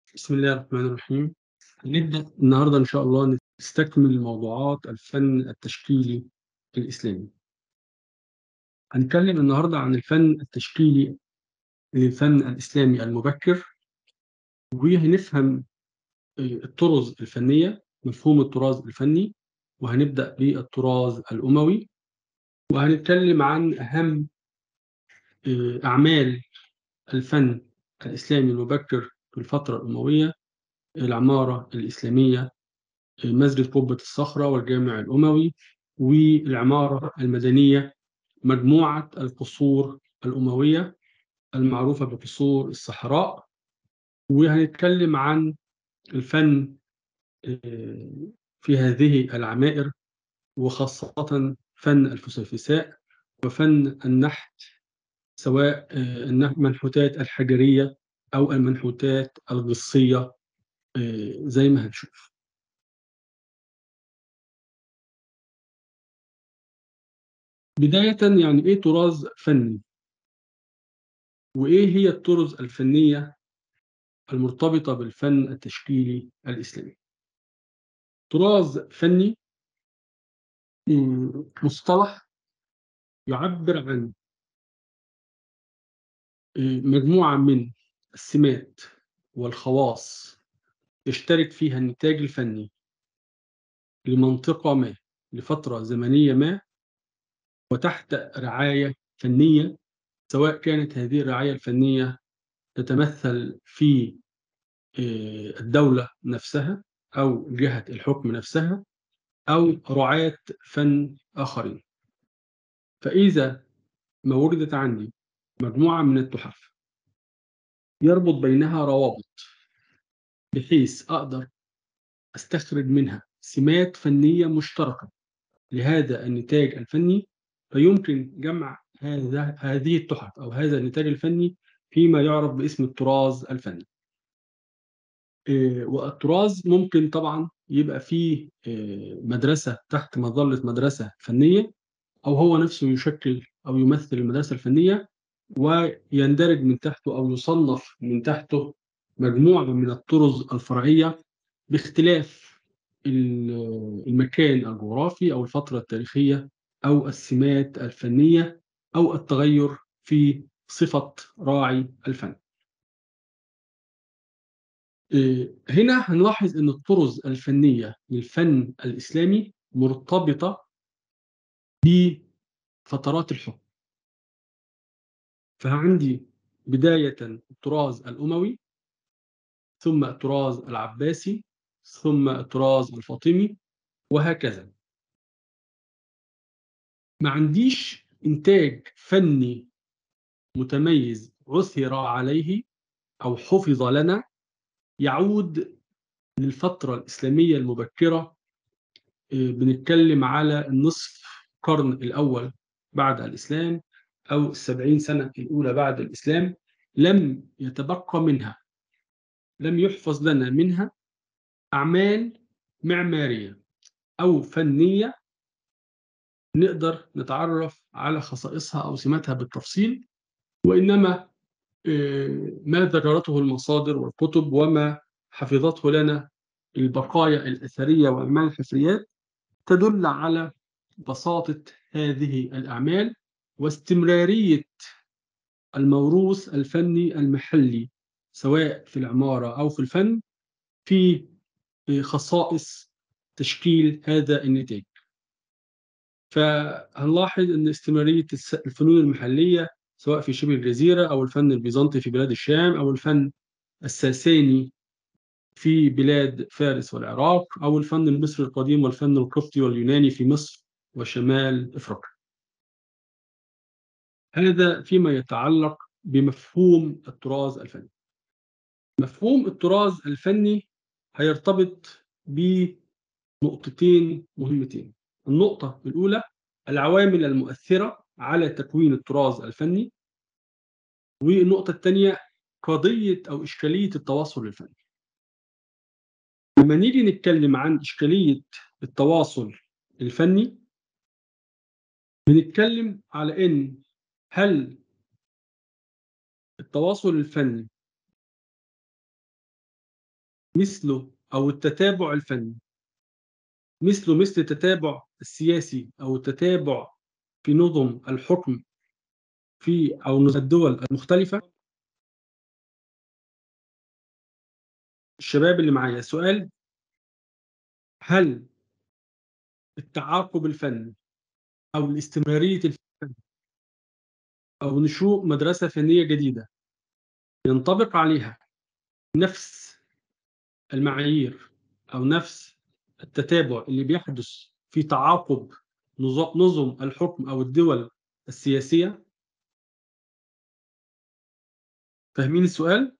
بسم الله الرحمن الرحيم. هنبدأ النهارده إن شاء الله نستكمل موضوعات الفن التشكيلي الإسلامي. هنتكلم النهارده عن الفن التشكيلي للفن الإسلامي المبكر، وهنفهم آآ الطُرُز الفنية، مفهوم الطراز الفني، وهنبدأ بالطراز الأموي، وهنتكلم عن أهم آآ أعمال الفن الإسلامي المبكر في الفترة الأموية، العمارة الإسلامية، آآ مسجد قبة الصخرة والجامع الأموي، والعمارة المدنية، مجموعة القصور الأموية المعروفة بقصور الصحراء، وهنتكلم عن الفن آآ في هذه العمائر، وخاصةً فن الفسيفساء، وفن النحت، سواء آآ الن المنحوتات الحجرية أو المنحوتات الجصية آآ زي ما هنشوف. بدايةً يعني إيه طراز فني؟ وإيه هي الطُرُز الفنية المرتبطة بالفن التشكيلي الإسلامي؟ طراز فني إمم مصطلح يعبّر عن آآ مجموعة من السمات والخواص يشترك فيها النتاج الفني لمنطقة ما، لفترة زمنية ما، وتحت رعاية فنية، سواء كانت هذه الرعاية الفنية تتمثّل في آآ الدولة نفسها أو جهة الحكم نفسها أو رعاة فن آخرين. فإذا ما وُجدت عندي مجموعة من التُحَف يربط بينها روابط، بحيث أقدر أستخرج منها سمات فنية مشتركة لهذا النتاج الفني، فيمكن جمع هذا هذه التُحَف أو هذا النتاج الفني فيما يُعرف باسم الطراز الفني. آآ والطراز ممكن طبعًا يبقى فيه آآ مدرسة تحت مظلة مدرسة فنية، أو هو نفسه يشكِّل أو يمثّل المدرسة الفنية، ويندرج من تحته أو يُصنَّف من تحته مجموعة من الطُرُز الفرعية باختلاف ال المكان الجغرافي أو الفترة التاريخية أو السمات الفنية أو التغيُّر في صفة راعي الفن. آآ هنا هنلاحظ إن الطُرُز الفنية للفن الإسلامي مرتبطة بفترات الحكم. فعندي بدايةً الطراز الأموي، ثم الطراز العباسي، ثم الطراز الفاطمي، وهكذا. ما عنديش إنتاج فني متميز عُثِر عليه أو حُفظ لنا يعود للفترة الإسلامية المبكرة، آآ بنتكلم على النصف القرن الأول بعد الإسلام أو ال70 سنة الأولى بعد الإسلام، لم يتبقى منها لم يُحفظ لنا منها أعمال معمارية أو فنية نقدر نتعرّف على خصائصها أو سماتها بالتفصيل، وإنما آآ ما ذكرته المصادر والكُتب وما حفظته لنا البقايا الأثرية وأعمال الحفريات تدُل على بساطة هذه الأعمال واستمرارية الموروث الفني المحلي، سواء في العمارة أو في الفن، في آآ خصائص تشكيل هذا النتاج. فهنلاحظ إن استمرارية الس الفنون المحلية سواء في شبه الجزيرة أو الفن البيزنطي في بلاد الشام أو الفن الساساني في بلاد فارس والعراق أو الفن المصري القديم والفن القبطي واليوناني في مصر وشمال أفريقيا. هذا فيما يتعلق بمفهوم الطراز الفني. مفهوم الطراز الفني هيرتبط بنقطتين مهمتين. النقطة الأولى العوامل المؤثرة على تكوين الطراز الفني. والنقطة التانية قضية أو إشكالية التواصل الفني. لمّا نيجي نتكلم عن إشكالية التواصل الفني بنتكلم على إن هل التواصل الفني مثله أو التتابع الفني مثله مثل التتابع السياسي أو التتابع في نظم الحكم في أو الدول المختلفة الشباب اللي معايا سؤال هل التعاقب الفني أو الاستمرارية الفن أو نشوء مدرسة فنية جديدة ينطبق عليها نفس المعايير أو نفس التتابع اللي بيحدث في تعاقب نظم الحكم أو الدول السياسية فاهمين السؤال؟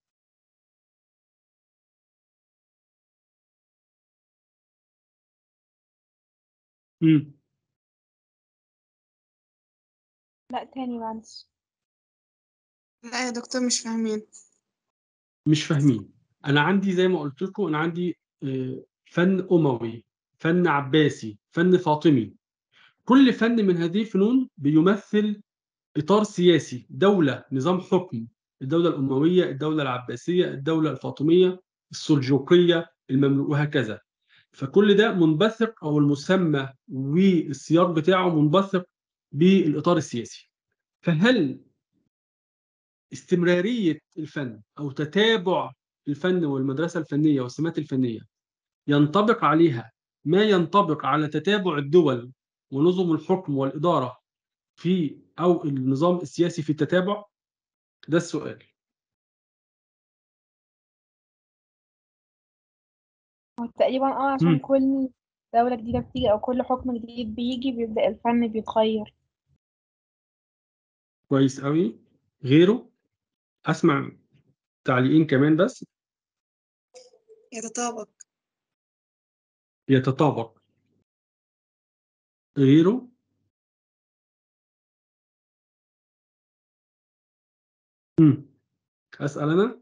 إمم. لأ تاني معلش. لأ يا دكتور مش فاهمين. مش فاهمين. أنا عندي زي ما قُلت لكم أنا عندي آآ فَن أموي، فَن عباسي، فَن فاطمي. كل فَن من هذه الفنون بيمثّل إطار سياسي، دولة، نظام حُكم، الدولة الأموية، الدولة العباسية، الدولة الفاطمية، السلجوقية، المملو وهكذا. فكل ده منبثق أو المسمى والسياق بتاعه منبثق بالإطار السياسي. فهل استمرارية الفن أو تتابع الفن والمدرسة الفنية والسمات الفنية ينطبق عليها ما ينطبق على تتابع الدول ونظم الحكم والإدارة في أو النظام السياسي في التتابع؟ ده السؤال. هو تقريبًا آه، عشان إمم. كل دولة جديدة بتيجي أو كل حكم جديد بييجي بيبدأ الفن بيتغيّر. كويس أوي. غيره؟ أسمع تعليقين كمان بس. يتطابق. يتطابق. غيره؟ إمم. أسأل أنا؟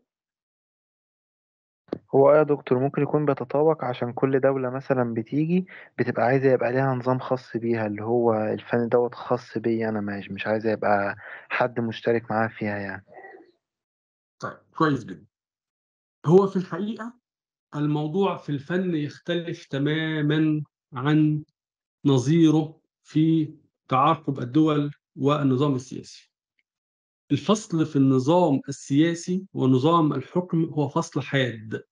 هو آه يا دكتور ممكن يكون بيتطابق عشان كل دولة مثلًا بتيجي بتبقى عايزة يبقى ليها نظام خاص بيها، اللي هو الفن دوّة خاص بيّا أنا مش مش عايزة يبقى حد مشترك معاها فيها يعني. طيب، كويس جدًا. هو في الحقيقة الموضوع في الفن يختلف تمامًا عن نظيره في تعاقب الدول والنظام السياسي. الفصل في النظام السياسي ونظام الحكم هو فصل حاد.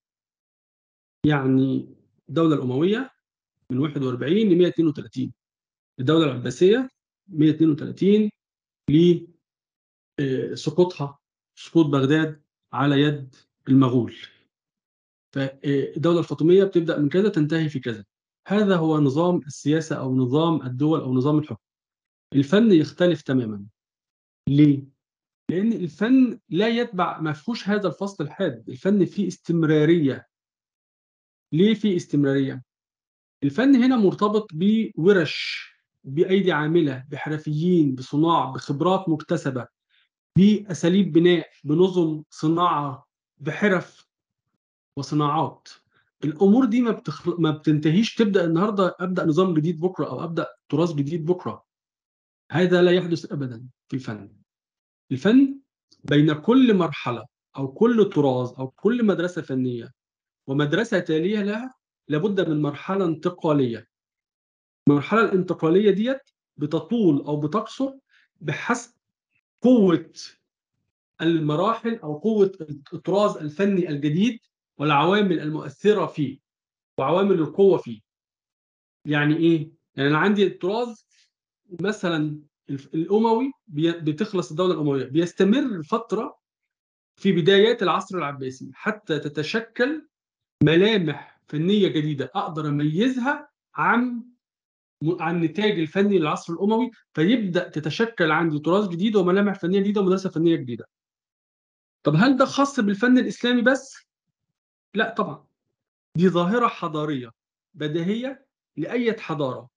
يعني الدولة الأموية من 41 ل132 الدولة العباسية 132 ل آآ سقوطها سقوط بغداد على يد المغول. ف آآ الدولة الفاطمية بتبدأ من كذا تنتهي في كذا. هذا هو نظام السياسة أو نظام الدول أو نظام الحكم. الفن يختلف تمامًا. ليه؟ لأن الفن لا يتبع ما فيهوش هذا الفصل الحاد، الفن فيه استمرارية. ليه فيه استمرارية؟ الفن هنا مرتبط بوِرَش، بأيدي عاملة، بحرفيين، بصُناع، بخبرات مكتسبة، بأساليب بناء، بنظم صناعة، بحِرَف وصناعات. الأمور دي ما بتخل ما بتنتهيش تبدأ النهارده أبدأ نظام جديد بُكرة أو أبدأ تراث جديد بُكرة. هذا لا يحدث أبدًا في الفن. الفن بين كل مرحلة أو كل طراز أو كل مدرسة فنية ومدرسة تالية لها، لابد من مرحلة انتقالية. المرحلة الانتقالية ديّة بتطول أو بتقصر بحسب قوة المراحل أو قوة الطراز الفني الجديد والعوامل المؤثرة فيه وعوامل القوة فيه. يعني إيه؟ يعني أنا عندي الطراز مثلًا الف الأموي بي بتخلص الدولة الأموية، بيستمر فترة في بدايات العصر العباسي حتى تتشكل ملامح فنية جديدة أقدر أميزها عن م عن النتاج الفني للعصر الأموي، فيبدأ تتشكل عندي تراث جديد وملامح فنية جديدة ومدرسة فنية جديدة. طب هل ده خاص بالفن الإسلامي بس؟ لأ طبعًا. دي ظاهرة حضارية بديهية لأية حضارة.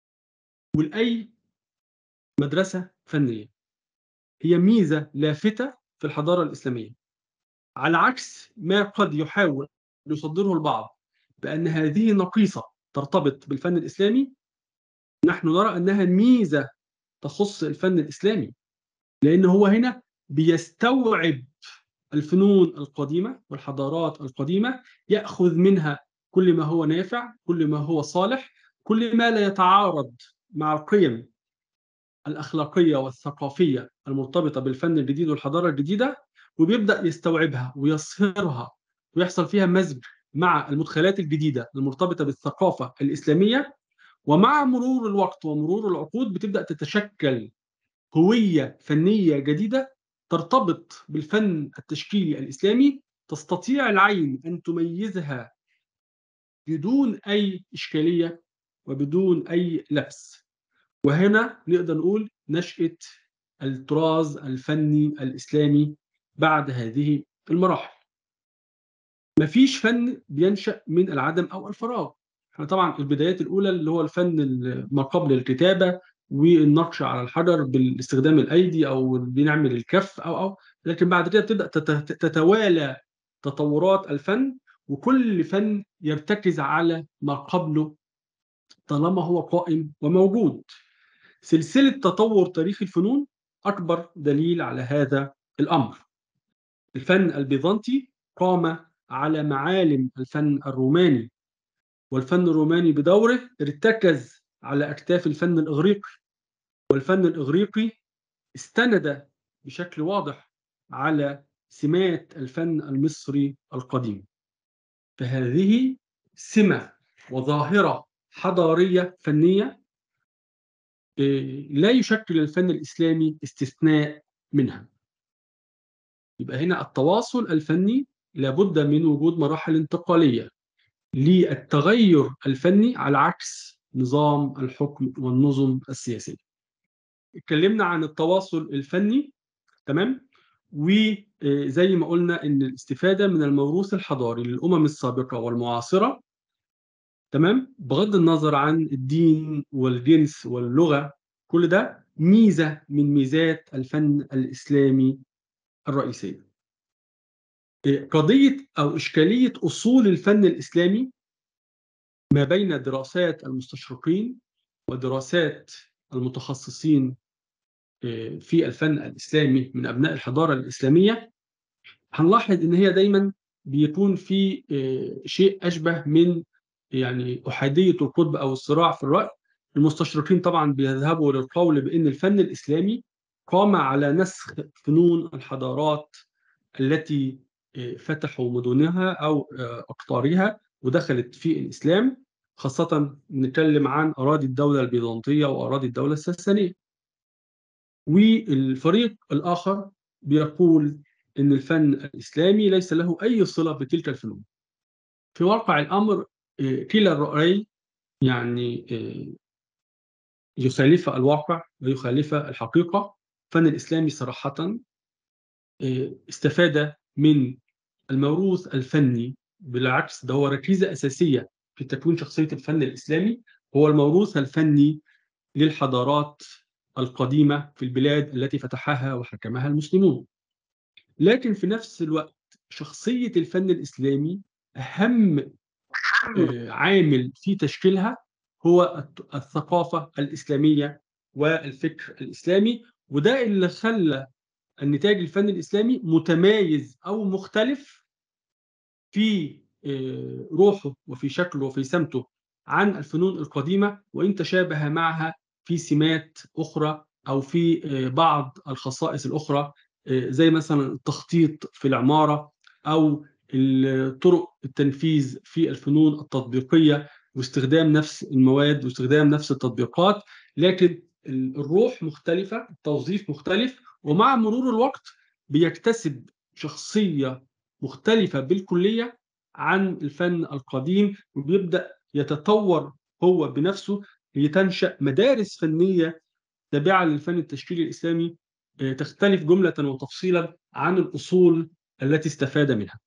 ولأي مدرسة فنية. هي ميزة لافتة في الحضارة الإسلامية. على عكس ما قد يحاول يصدره البعض بأن هذه نقيصة ترتبط بالفن الإسلامي، نحن نرى أنها ميزة تخص الفن الإسلامي. لأن هو هنا بيستوعب الفنون القديمة والحضارات القديمة يأخذ منها كل ما هو نافع كل ما هو صالح كل ما لا يتعارض مع القيم الأخلاقية والثقافية المرتبطة بالفن الجديد والحضارة الجديدة وبيبدأ يستوعبها ويصهرها ويحصل فيها مزج مع المدخلات الجديدة المرتبطة بالثقافة الإسلامية ومع مرور الوقت ومرور العقود بتبدأ تتشكل هوية فنية جديدة ترتبط بالفن التشكيلي الإسلامي تستطيع العين أن تميزها بدون أي إشكالية وبدون أي لبس وهنا نقدر نقول نشأة الطراز الفني الإسلامي بعد هذه المراحل مفيش فن بينشأ من العدم أو الفراغ احنا طبعا البدايات الأولى اللي هو الفن ما قبل الكتابة والنقش على الحجر باستخدام الأيدي أو بنعمل الكف أو أو لكن بعد كده بتبدأ تتوالى تطورات الفن وكل فن يرتكز على ما قبله طالما هو قائم وموجود سلسلة تطور تاريخ الفنون أكبر دليل على هذا الأمر الفن البيزنطي قام على معالم الفن الروماني والفن الروماني بدوره ارتكز على أكتاف الفن الإغريقي والفن الإغريقي استند بشكل واضح على سمات الفن المصري القديم فهذه سمة وظاهرة حضارية فنية لا يشكل الفن الإسلامي استثناء منها يبقى هنا التواصل الفني لابد من وجود مراحل انتقالية للتغير الفني على عكس نظام الحكم والنظم السياسية اتكلمنا عن التواصل الفني تمام وزي ما قلنا ان الاستفاده من الموروث الحضاري للامم السابقه والمعاصره تمام بغض النظر عن الدين والجنس واللغه كل ده ميزه من ميزات الفن الاسلامي الرئيسيه قضيه او اشكاليه اصول الفن الاسلامي ما بين دراسات المستشرقين ودراسات المتخصصين في الفن الاسلامي من ابناء الحضاره الاسلاميه هنلاحظ ان هي دايما بيكون في شيء اشبه من يعني احاديه القطب او الصراع في الراي المستشرقين طبعا بيذهبوا للقول بان الفن الاسلامي قام على نسخ فنون الحضارات التي فتحوا مدنها او اقطارها ودخلت في الاسلام خاصه نتكلم عن اراضي الدوله البيزنطيه واراضي الدوله الساسانيه والفريق الآخر بيقول أن الفن الإسلامي ليس له أي صلة بتلك الفنون في واقع الأمر كلا الرأي يعني يخالف الواقع ويخالف الحقيقة الفن الإسلامي صراحة استفاد من الموروث الفني بالعكس ده هو ركيزة أساسية في تكوين شخصية الفن الإسلامي هو الموروث الفني للحضارات القديمة في البلاد التي فتحها وحكمها المسلمون لكن في نفس الوقت شخصية الفن الإسلامي أهم عامل في تشكيلها هو الثقافة الإسلامية والفكر الإسلامي وده اللي خلى النتاج الفن الإسلامي متمايز أو مختلف في روحه وفي شكله وفي سمته عن الفنون القديمة وإن تشابه معها في سمات أخرى أو في بعض الخصائص الأخرى زي مثلا التخطيط في العمارة أو طرق التنفيذ في الفنون التطبيقية واستخدام نفس المواد واستخدام نفس التطبيقات لكن الروح مختلفة التوظيف مختلف ومع مرور الوقت بيكتسب شخصية مختلفة بالكلية عن الفن القديم وبيبدأ يتطور هو بنفسه لتنشأ مدارس فنية تابعة للفن التشكيلي الإسلامي تختلف جملة وتفصيلا عن الأصول التي استفاد منها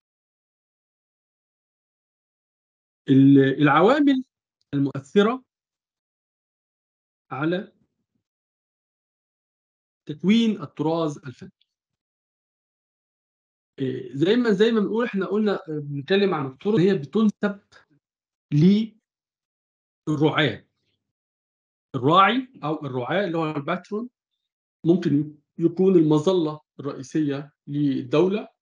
العوامل المؤثرة على تكوين الطراز الفني زي ما زي ما بنقول احنا قلنا بنتكلم عن الطرق هي بتنسب للرعاة الراعي او الرعاة اللي هو الباترون ممكن يكون المظله الرئيسيه للدوله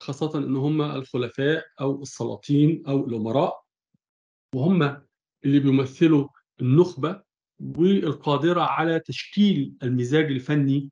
خاصة إن هم الخلفاء أو السلاطين أو الأمراء وهم اللي بيمثلوا النخبة والقادرة على تشكيل المزاج الفني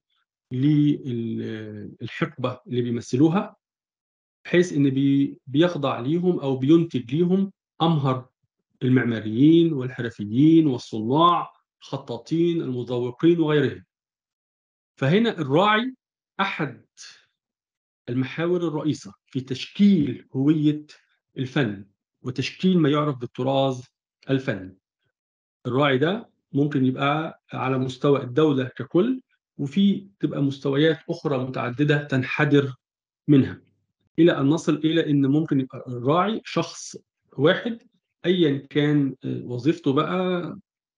للحقبة اللي بيمثلوها بحيث إن بي بيخضع ليهم أو بينتج ليهم أمهر المعماريين والحرفيين والصناع الخطاطين المذوقين وغيرهم فهنا الراعي أحد المحاور الرئيسة في تشكيل هوية الفن وتشكيل ما يعرف بالطراز الفني الراعي ده ممكن يبقى على مستوى الدولة ككل وفي تبقى مستويات أخرى متعددة تنحدر منها إلى أن نصل إلى أن ممكن يبقى الراعي شخص واحد أيا كان وظيفته بقى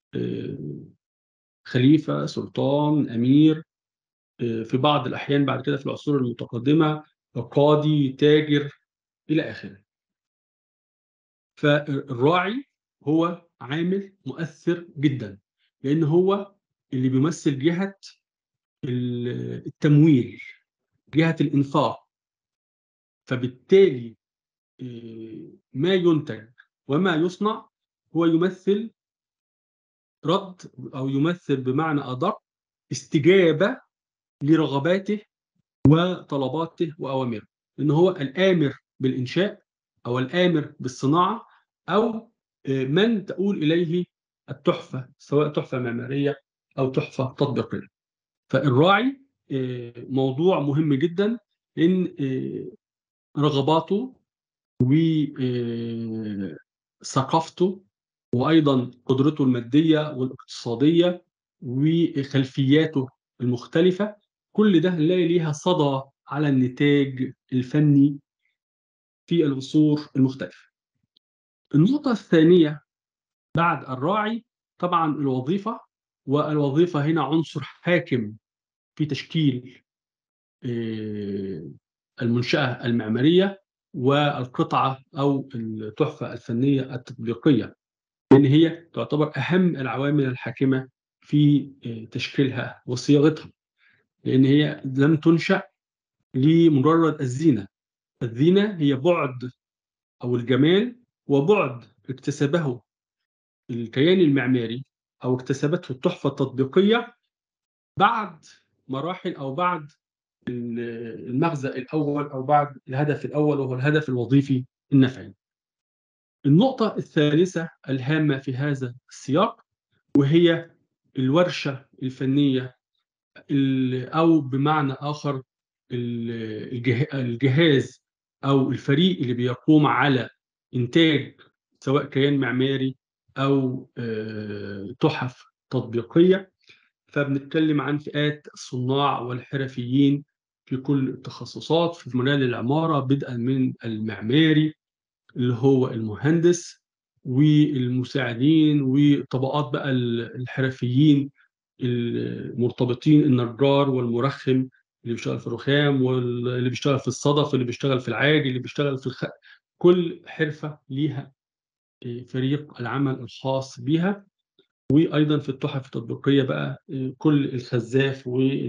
خليفة سلطان أمير في بعض الأحيان بعد كده في العصور المتقدمة قاضي تاجر إلى آخره فالراعي هو عامل مؤثر جدا لأن هو اللي بيمثل جهة التمويل جهة الإنفاق فبالتالي ما ينتج وما يصنع هو يمثل رد أو يمثل بمعنى أدق استجابة لرغباته وطلباته وأوامره إن هو الآمر بالإنشاء أو الآمر بالصناعة أو من تؤول إليه التحفة سواء تحفة معمارية أو تحفة تطبيقية فالراعي موضوع مهم جدا لأن رغباته وثقافته وأيضا قدرته المادية والاقتصادية وخلفياته المختلفة كل ده نلاقي ليها صدى على النتاج الفني في العصور المختلفة النقطة الثانية بعد الراعي طبعا الوظيفة والوظيفة هنا عنصر حاكم في تشكيل المنشأة المعمارية والقطعة أو التحفة الفنية التطبيقية لأن هي تعتبر أهم العوامل الحاكمة في تشكيلها وصياغتها لأن هي لم تنشأ لمجرد الزينة الزينة هي بعد أو الجمال وبعد اكتسبه الكيان المعماري أو اكتسبته التحفة التطبيقية بعد مراحل أو بعد المغزى الأول أو بعد الهدف الأول وهو الهدف الوظيفي النفعي النقطة الثالثة الهامة في هذا السياق وهي الورشة الفنية أو بمعنى آخر الجهاز أو الفريق اللي بيقوم على إنتاج سواء كيان معماري أو تحف تطبيقية فبنتكلم عن فئات الصناع والحرفيين في كل التخصصات في مجال العمارة بدءا من المعماري اللي هو المهندس والمساعدين وطبقات بقى الحرفيين المرتبطين النجار والمرخم اللي بيشتغل في الرخام واللي بيشتغل في الصدف اللي بيشتغل في العاج اللي بيشتغل في الخ... كل حرفة ليها فريق العمل الخاص بها وايضا في التحف التطبيقيه بقى كل الخزاف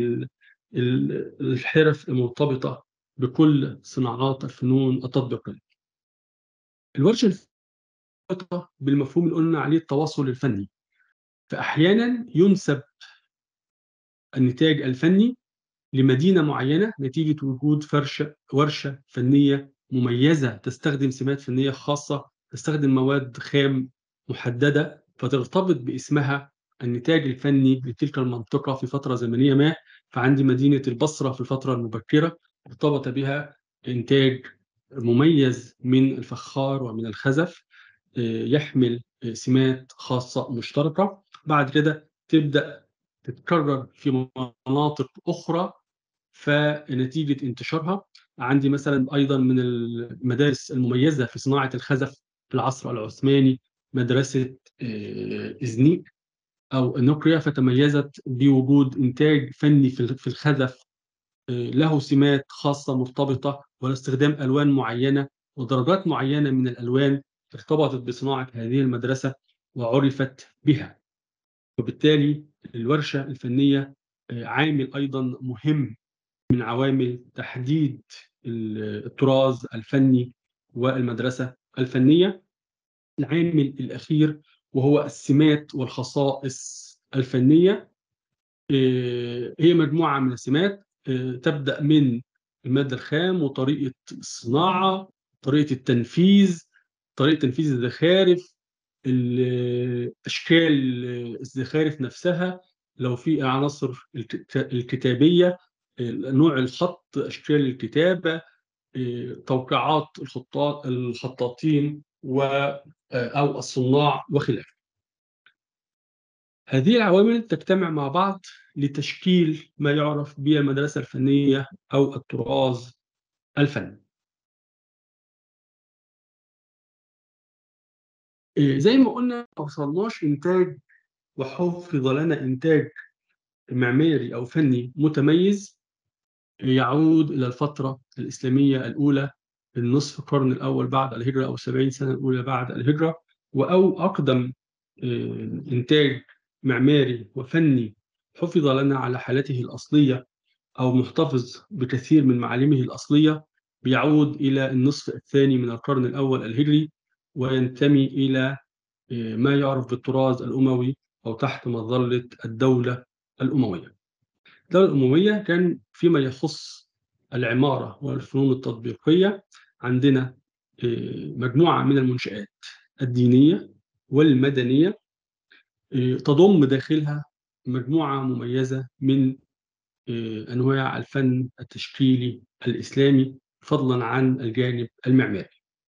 والحرف المرتبطه بكل صناعات الفنون التطبيقيه. الورشه مرتبطه بالمفهوم اللي قلنا عليه التواصل الفني. فاحيانا ينسب النتاج الفني لمدينه معينه نتيجه وجود فرشه ورشه فنيه مميزه تستخدم سمات فنيه خاصه تستخدم مواد خام محدده فترتبط باسمها النتاج الفني لتلك المنطقة في فترة زمنية ما فعندي مدينة البصرة في الفترة المبكرة ارتبط بها إنتاج مميز من الفخار ومن الخزف يحمل سمات خاصة مشتركة بعد كده تبدأ تتكرر في مناطق أخرى فنتيجة انتشارها عندي مثلا أيضا من المدارس المميزة في صناعة الخزف في العصر العثماني مدرسة إزنيك أو نوكريا فتميزت بوجود إنتاج فني في الخزف له سمات خاصة مرتبطة واستخدام ألوان معينة ودرجات معينة من الألوان ارتبطت بصناعة هذه المدرسة وعرفت بها وبالتالي الورشة الفنية عامل أيضا مهم من عوامل تحديد ال- الطراز الفني والمدرسة الفنية العامل الأخير وهو السمات والخصائص الفنية آه، هي مجموعة من السمات آه، تبدأ من المادة الخام وطريقة الصناعة طريقة التنفيذ طريقة تنفيذ الزخارف ال- أشكال الزخارف نفسها لو في عناصر الكت- الكتابية نوع الخط أشكال الكتابة آه، توقيعات الخطاط الخطاطين و آه، أو الصناع وخلافه هذه العوامل تجتمع مع بعض لتشكيل ما يعرف بالمدرسة الفنية أو الطراز الفني إيه، زي ما قلنا ما وصلناش إنتاج وحفظ لنا إنتاج معماري أو فني متميز يعود إلى الفترة الإسلامية الأولى النصف القرن الأول بعد الهجرة أو السبعين سنة الأولى بعد الهجرة أو أقدم آه، إنتاج معماري وفني حفظ لنا على حالته الأصلية أو محتفظ بكثير من معالمه الأصلية بيعود إلى النصف الثاني من القرن الأول الهجري وينتمي إلى آه، ما يعرف بالطراز الأموي أو تحت مظلة الدولة الأموية. الدولة الأموية كان فيما يخص العمارة والفنون التطبيقية عندنا آه، مجموعة من المنشآت الدينية والمدنية آه، تضم داخلها مجموعة مميزة من آه، أنواع الفن التشكيلي الإسلامي فضلا عن الجانب المعماري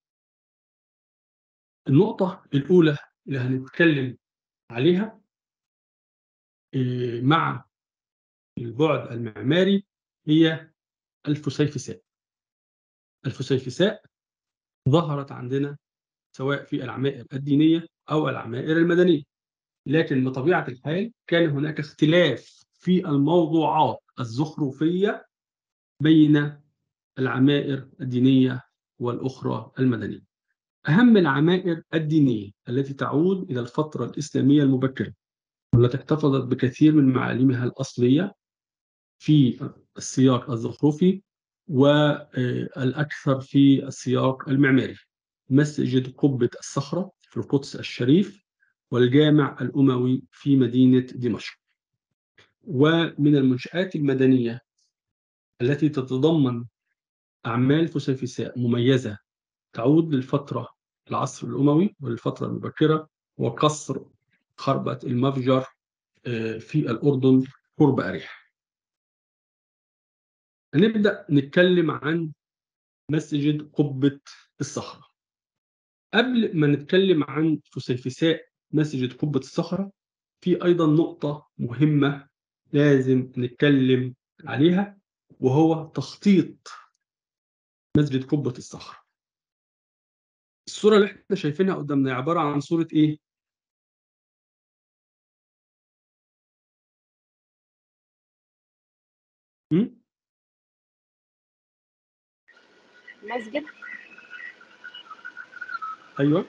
النقطة الأولى اللي هنتكلم عليها آه، مع البعد المعماري هي الفسيفساء الفسيفساء ظهرت عندنا سواء في العمائر الدينية أو العمائر المدنية لكن بطبيعة الحال كان هناك اختلاف في الموضوعات الزخرفية بين العمائر الدينية والأخرى المدنية أهم العمائر الدينية التي تعود إلى الفترة الإسلامية المبكرة والتي احتفظت بكثير من معالمها الأصلية في السياق الزخرفي والأكثر في السياق المعماري مسجد قبة الصخرة في القدس الشريف والجامع الأموي في مدينة دمشق ومن المنشآت المدنية التي تتضمن أعمال فسيفساء مميزة تعود للفترة العصر الأموي والفترة المبكرة وقصر خربة المفجر آه، في الأردن قرب أريح هنبدأ نتكلم عن مسجد قبة الصخرة قبل ما نتكلم عن فسيفساء مسجد قبة الصخرة في أيضا نقطة مهمة لازم نتكلم عليها وهو تخطيط مسجد قبة الصخرة الصورة اللي احنا شايفينها قدامنا عبارة عن صورة ايه؟ م? مسجد ايوه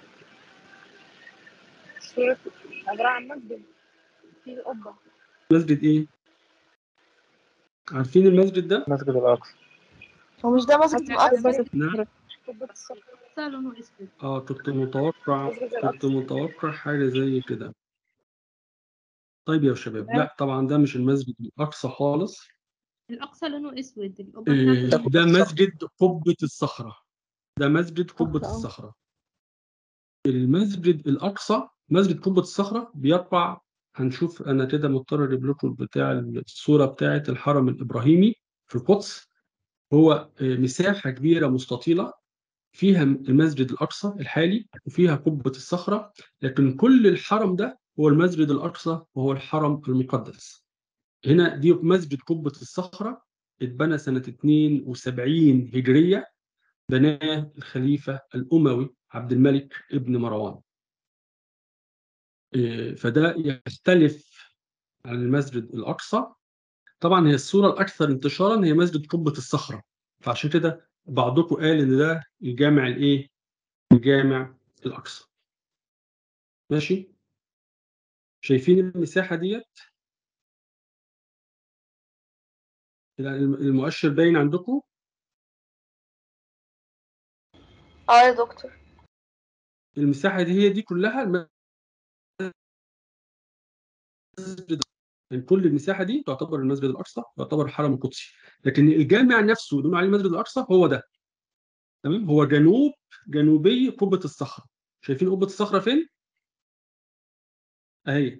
صورة عبارة عن مسجد في قبة مسجد ايه؟ عارفين المسجد ده؟ مسجد الأقصى هو مش ده مسجد الأقصى نعم قبة الصخرة ده لونه اسود اه كنت متوقع مسجد كنت الأقصى متوقع حاجة زي كده طيب يا شباب تمام. لا طبعا ده مش المسجد الأقصى خالص الأقصى لونه اسود القبة إيه، بتاعته ده مسجد قبة الصخرة ده مسجد قبة صخرة، آه. الصخرة المسجد الأقصى مسجد قبة الصخرة بيقع هنشوف أنا كده مضطر أجيب لكم بتاع الصورة بتاعة الحرم الإبراهيمي في القدس هو آه، مساحة كبيرة مستطيلة فيها المسجد الأقصى الحالي وفيها قبة الصخرة لكن كل الحرم ده هو المسجد الأقصى وهو الحرم المقدس هنا دي مسجد قبة الصخرة اتبنى سنة 72 هجرية بناه الخليفة الأموي عبد الملك ابن مروان إيه، فده يختلف عن المسجد الأقصى طبعا هي الصورة الأكثر انتشارا هي مسجد قبة الصخرة فعشان كده بعضكم قال إن ده الجامع الإيه؟ الجامع الأقصى ماشي؟ شايفين المساحة ديت؟ يعني المؤشر باين عندكم؟ اه يا دكتور المساحة دي هي دي كلها المسجد يعني كل المساحة دي تعتبر المسجد الأقصى يعتبر الحرم القدسي لكن الجامع نفسه اللي عليه المسجد الأقصى هو ده تمام هو جنوب جنوبي قبة الصخرة شايفين قبة الصخرة فين؟ أهي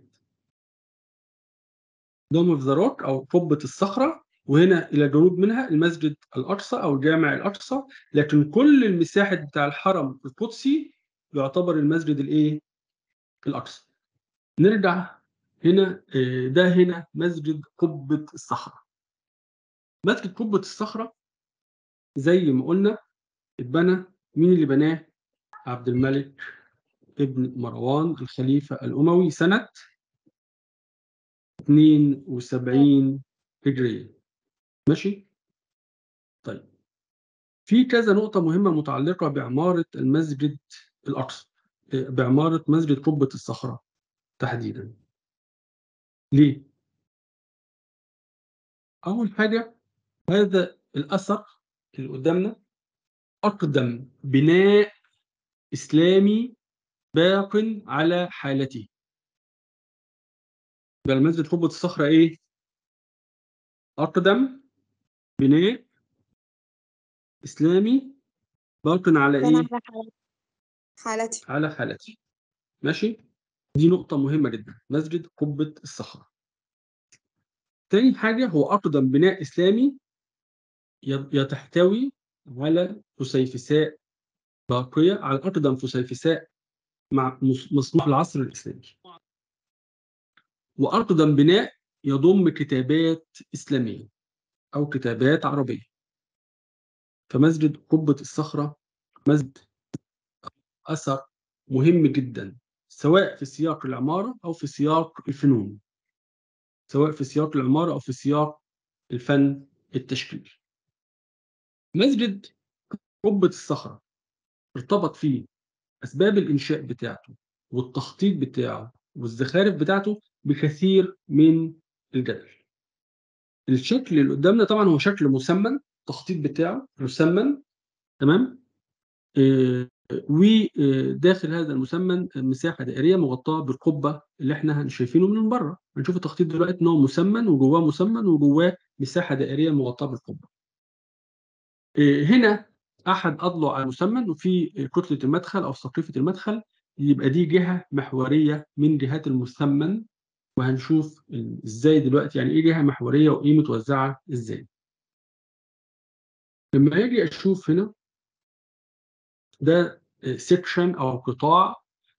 دوم اوف ذا روك أو قبة الصخرة وهنا إلى الجنوب منها المسجد الأقصى أو الجامع الأقصى لكن كل المساحة بتاع الحرم القدسي يعتبر المسجد الإيه؟ الأقصى نرجع هنا آه، ده هنا مسجد قبة الصخرة مسجد قبة الصخرة زي ما قلنا اتبنى مين اللي بناه؟ عبد الملك ابن مروان الخليفة الأموي سنة 72 هجرية ماشي؟ طيب في كذا نقطة مهمة متعلقة بعمارة المسجد الأقصى آه، بعمارة مسجد قبة الصخرة تحديدا ليه؟ أول حاجة هذا الأثر اللي قدامنا أقدم بناء إسلامي باق على حالته يبقى المسجد قبة الصخرة إيه؟ أقدم بناء إسلامي باق على كان إيه؟ على حالتي حالتي على حالته ماشي؟ دي نقطة مهمة جدا مسجد قبة الصخرة تاني حاجة هو أقدم بناء إسلامي ي- يتحتوي على فسيفساء باقية على أقدم فسيفساء مع مص- مصنوع في العصر الإسلامي وأقدم بناء يضم كتابات إسلامية أو كتابات عربية فمسجد قبة الصخرة مسجد أثر مهم جدا سواء في سياق العمارة أو في سياق الفنون سواء في سياق العمارة أو في سياق الفن التشكيل مسجد قبة الصخرة ارتبط فيه أسباب الإنشاء بتاعته والتخطيط بتاعه والزخارف بتاعته بكثير من الجدل الشكل اللي قدامنا طبعا هو شكل مسمن التخطيط بتاعه مسمن تمام آه، وداخل هذا المسمن مساحه دائريه مغطاه بالقبه اللي احنا شايفينه من بره هنشوف التخطيط دلوقتي ان هو مسمن وجواه مسمن وجواه مساحه دائريه مغطاه بالقبه آه، هنا احد اضلع المسمن وفي كتله المدخل او سقيفه المدخل يبقى دي جهه محوريه من جهات المسمن وهنشوف ال- ازاي دلوقتي يعني ايه جهه محوريه وايه متوزعه ازاي لما اجي اشوف هنا ده سيكشن او قطاع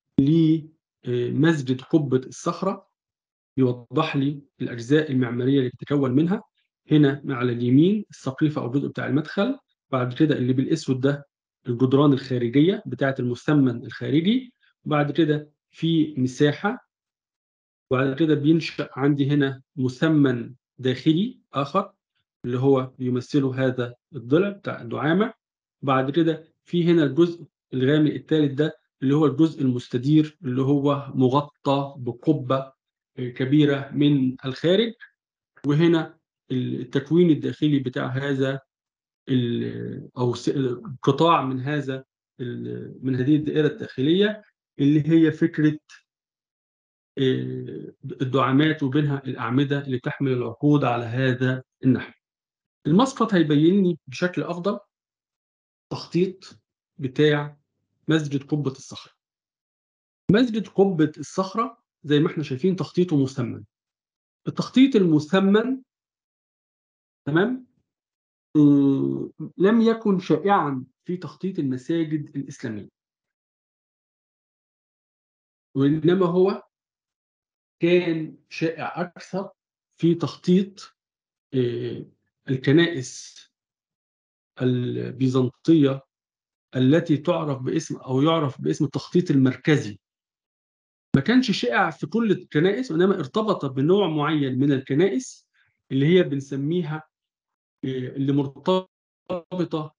لمسجد قبه الصخره يوضح لي الاجزاء المعماريه اللي بتتكون منها هنا على اليمين السقيفه او الجزء بتاع المدخل بعد كده اللي بالاسود ده الجدران الخارجيه بتاعه المسمن الخارجي بعد كده في مساحه وبعد كده بينشأ عندي هنا مسمن داخلي آخر اللي هو بيمثله هذا الضلع بتاع الدعامة بعد كده في هنا الجزء الغامق الثالث ده اللي هو الجزء المستدير اللي هو مغطى بقبة كبيرة من الخارج وهنا التكوين الداخلي بتاع هذا ال- أو س- قطاع من هذا ال- من هذه الدائرة الداخلية اللي هي فكرة آه، الدعامات وبينها الأعمدة اللي تحمل العقود على هذا النحو المسقط هيبين لي بشكل أفضل تخطيط بتاع مسجد قبة الصخرة مسجد قبة الصخرة زي ما احنا شايفين تخطيطه مسمن التخطيط المسمن تمام آه، لم يكن شائعا في تخطيط المساجد الإسلامية وإنما هو كان شائع أكثر في تخطيط آه، الكنائس البيزنطية التي تعرف باسم أو يعرف باسم التخطيط المركزي ما كانش شائع في كل الكنائس وإنما ارتبط بنوع معين من الكنائس اللي هي بنسميها آه، اللي مرتبطة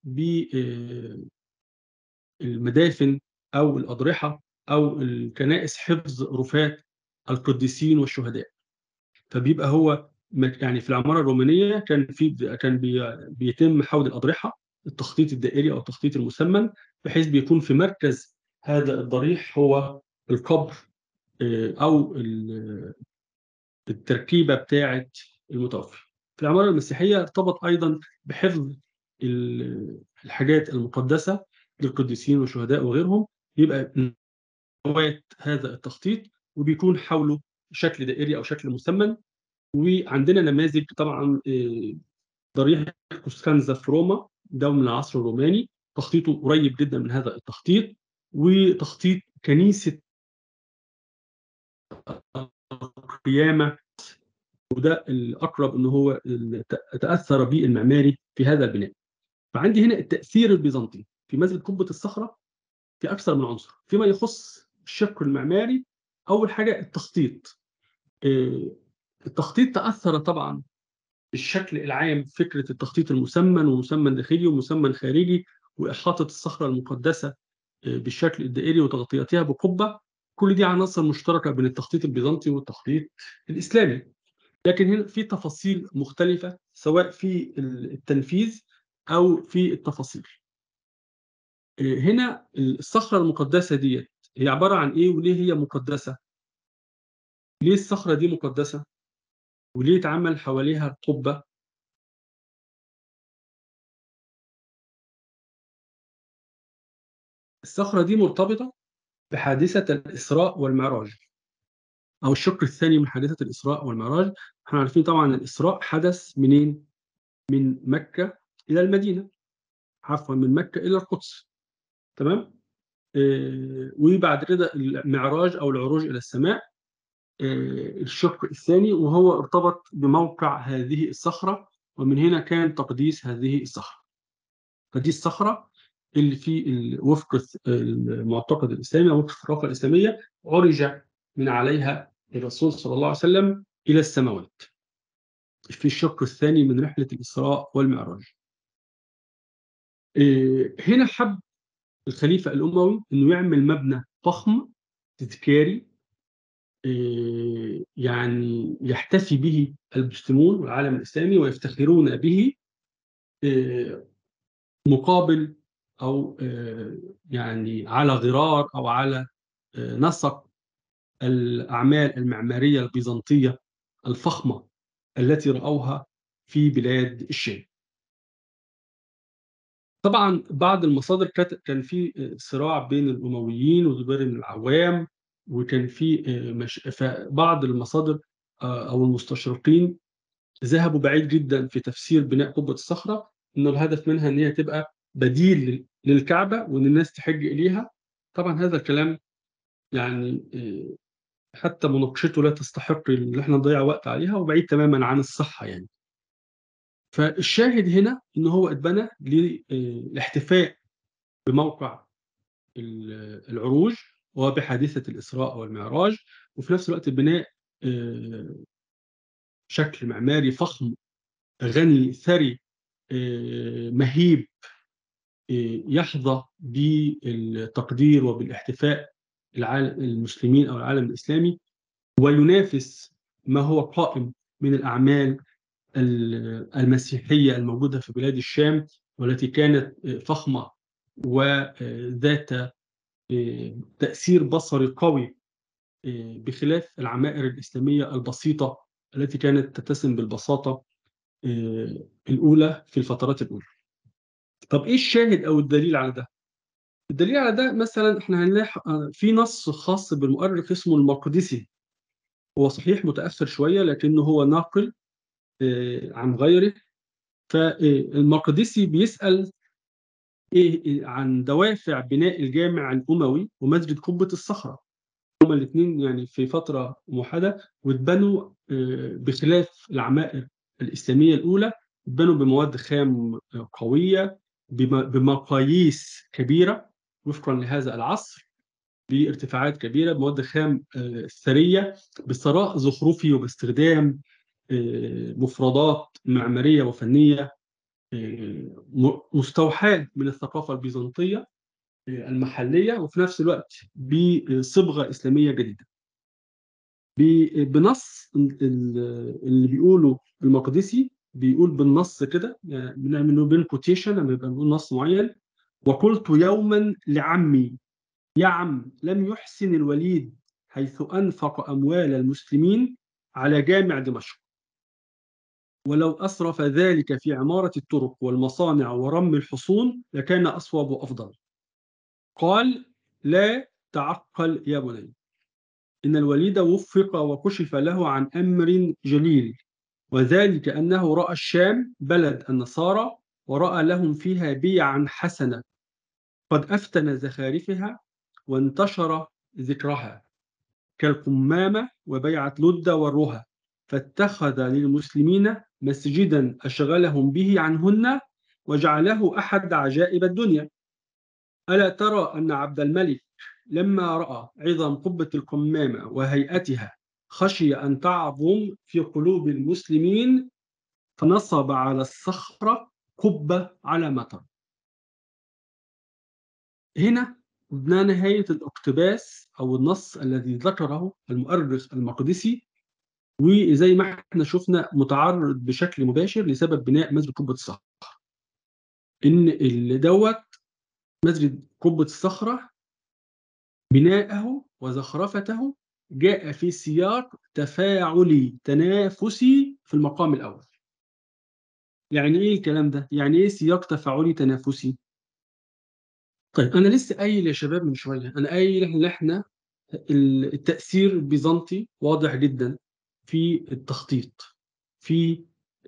بالمدافن أو الأضرحة أو الكنائس حفظ رفات القديسين والشهداء فبيبقى هو مك- يعني في العماره الرومانيه كان في كان بي بيتم حول الاضرحه التخطيط الدائري أو التخطيط المسمن بحيث بيكون في مركز هذا الضريح هو القبر آه، أو ال- التركيبة بتاعة المتوفي في العمارة المسيحية ارتبط أيضا بحفظ ال- الحاجات المقدسة للقديسين والشهداء وغيرهم يبقى نواة هذا التخطيط وبيكون حوله شكل دائري أو شكل مسمن وعندنا نماذج طبعا آه، ضريح كوسكانزا في روما ده من العصر الروماني تخطيطه قريب جدا من هذا التخطيط وتخطيط كنيسة القيامة وده الأقرب إن هو ال- تأثر به المعماري في هذا البناء فعندي هنا التأثير البيزنطي في مسجد قبة الصخرة في أكثر من عنصر فيما يخص الشق المعماري أول حاجة التخطيط آه، التخطيط تأثر طبعا الشكل العام فكرة التخطيط المسمن ومسمن داخلي ومسمن خارجي وإحاطة الصخرة المقدسة آه، بالشكل الدائري وتغطيتها بقبة كل دي عناصر مشتركة بين التخطيط البيزنطي والتخطيط الإسلامي لكن هنا في تفاصيل مختلفة سواء في التنفيذ أو في التفاصيل آه، هنا الصخرة المقدسة ديت هي عبارة عن إيه وليه هي مقدسة ليه الصخرة دي مقدسة وليه اتعمل حواليها قبة الصخرة دي مرتبطة بحادثة الإسراء والمعراج أو الشق الثاني من حادثة الإسراء والمعراج احنا عارفين طبعا الإسراء حدث منين؟ من مكة إلى المدينة عفوا من مكة إلى القدس تمام؟ آه وبعد كده المعراج أو العروج إلى السماء آه الشق الثاني وهو ارتبط بموقع هذه الصخرة ومن هنا كان تقديس هذه الصخرة فدي الصخرة اللي في ال- وفق الث- المعتقد الإسلامي أو وفق الثقافة الإسلامية عرج من عليها الرسول صلى الله عليه وسلم إلى السماوات في الشق الثاني من رحلة الإسراء والمعراج إيه، هنا حب الخليفة الأموي أنه يعمل مبنى فخم تذكاري إيه، يعني يحتفي به المسلمون والعالم الإسلامي ويفتخرون به إيه، مقابل أو آه، يعني على غرار أو على آه، نسق الأعمال المعمارية البيزنطية الفخمة التي رأوها في بلاد الشام. طبعا بعض المصادر كانت- كان في آه، صراع بين الأمويين وزبير بن العوام وكان في آه، مش... فبعض المصادر آه، أو المستشرقين ذهبوا بعيد جدا في تفسير بناء قبة الصخرة إنه الهدف منها إن هي تبقى بديل لل- للكعبة وإن الناس تحج إليها طبعا هذا الكلام يعني آه، حتى مناقشته لا تستحق ان احنا نضيع وقت عليها وبعيد تماما عن الصحه يعني. فالشاهد هنا ان هو اتبنى للاحتفاء بموقع ال- العروج وبحادثه الاسراء والمعراج وفي نفس الوقت بناء آه، شكل معماري فخم غني ثري آه، مهيب آه، يحظى بالتقدير وبالاحتفاء العالم المسلمين او العالم الاسلامي وينافس ما هو قائم من الأعمال ال- المسيحية الموجودة في بلاد الشام والتي كانت فخمة وذات تأثير بصري قوي بخلاف العمائر الإسلامية البسيطة التي كانت تتسم بالبساطة الأولى في الفترات الأولى. طب إيه الشاهد أو الدليل على ده؟ الدليل على ده مثلا احنا هنلاقي في نص خاص بالمؤرخ اسمه المقدسي هو صحيح متأخر شوية لكنه هو ناقل آه، عن غيره فالمقدسي بيسأل إيه إيه عن دوافع بناء الجامع الأموي ومسجد قبة الصخرة هما الاثنين يعني في فترة موحدة واتبنوا آه، بخلاف العمائر الإسلامية الأولى اتبنوا بمواد خام قوية بم- بمقاييس كبيرة وفقا لهذا العصر بارتفاعات كبيرة بمواد خام آه، ثرية بثراء زخرفي وباستخدام آه، مفردات معمارية وفنية آه، م- مستوحاة من الثقافة البيزنطية آه، المحلية وفي نفس الوقت بصبغة إسلامية جديدة ب- بنص ال- ال- اللي بيقوله المقدسي بيقول بالنص كده يعني بنعمل له بين كوتيشن لما يبقى بنقول نص معين وقلت يوما لعمي يا عم لم يحسن الوليد حيث أنفق أموال المسلمين على جامع دمشق ولو أسرف ذلك في عمارة الطرق والمصانع ورم الحصون لكان أصوب وأفضل قال لا تعقل يا بني إن الوليد وفق وكشف له عن أمر جليل وذلك أنه رأى الشام بلد النصارى ورأى لهم فيها بيعا حسنة قد أفتن زخارفها وانتشر ذكرها كالقمامة وبيعة لد والرهى فاتخذ للمسلمين مسجدا أشغلهم به عنهن وجعله أحد عجائب الدنيا ألا ترى أن عبد الملك لما رأى عظم قبة القمامة وهيئتها خشي أن تعظم في قلوب المسلمين فنصب على الصخرة قبة على مطر هنا ده نهاية الاقتباس أو النص الذي ذكره المؤرخ المقدسي وزي ما احنا شفنا متعرض بشكل مباشر لسبب بناء مسجد قبة الصخرة إن اللي دوت مسجد قبة الصخرة بناءه وزخرفته جاء في سياق تفاعلي تنافسي في المقام الأول يعني إيه الكلام ده؟ يعني إيه سياق تفاعلي تنافسي؟ طيب أنا لسه قايل يا شباب من شوية أنا قايل إن إحنا التأثير البيزنطي واضح جدا في التخطيط في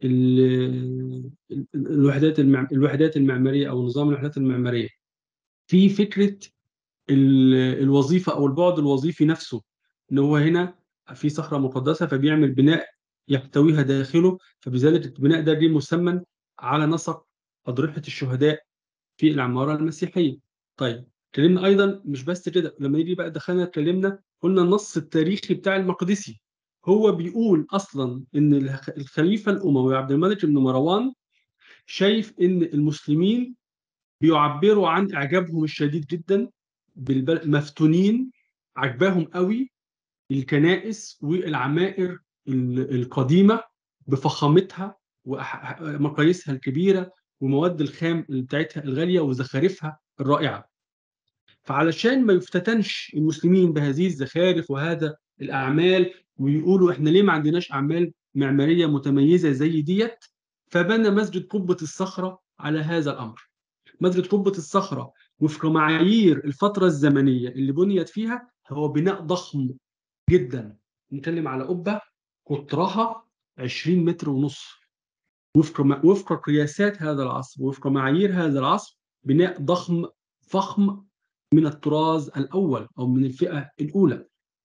الوحدات الوحدات المعمارية أو نظام الوحدات المعمارية في فكرة الوظيفة أو البعد الوظيفي نفسه إن هو هنا في صخرة مقدسة فبيعمل بناء يحتويها داخله فبذلك البناء ده جه مسمى على نسق أضرحة الشهداء في العمارة المسيحية. طيب اتكلمنا أيضا مش بس كده لما نيجي بقى دخلنا اتكلمنا قلنا النص التاريخي بتاع المقدسي هو بيقول أصلا إن الخليفة الأموي عبد الملك بن مروان شايف إن المسلمين بيعبروا عن إعجابهم الشديد جدا مفتونين عجباهم قوي الكنائس والعمائر القديمة بفخامتها ومقاييسها الكبيرة ومواد الخام بتاعتها الغالية وزخارفها الرائعة فعلشان ما يفتتنش المسلمين بهذه الزخارف وهذا الأعمال ويقولوا إحنا ليه ما عندناش أعمال معمارية متميزة زي ديت فبنى مسجد قبة الصخرة على هذا الأمر مسجد قبة الصخرة وفق معايير الفترة الزمنية اللي بنيت فيها هو بناء ضخم جدا نتكلم على قبة قطرها 20 متر ونص وفق وفق قياسات هذا العصر وفق معايير هذا العصر بناء ضخم فخم من الطراز الأول أو من الفئة الأولى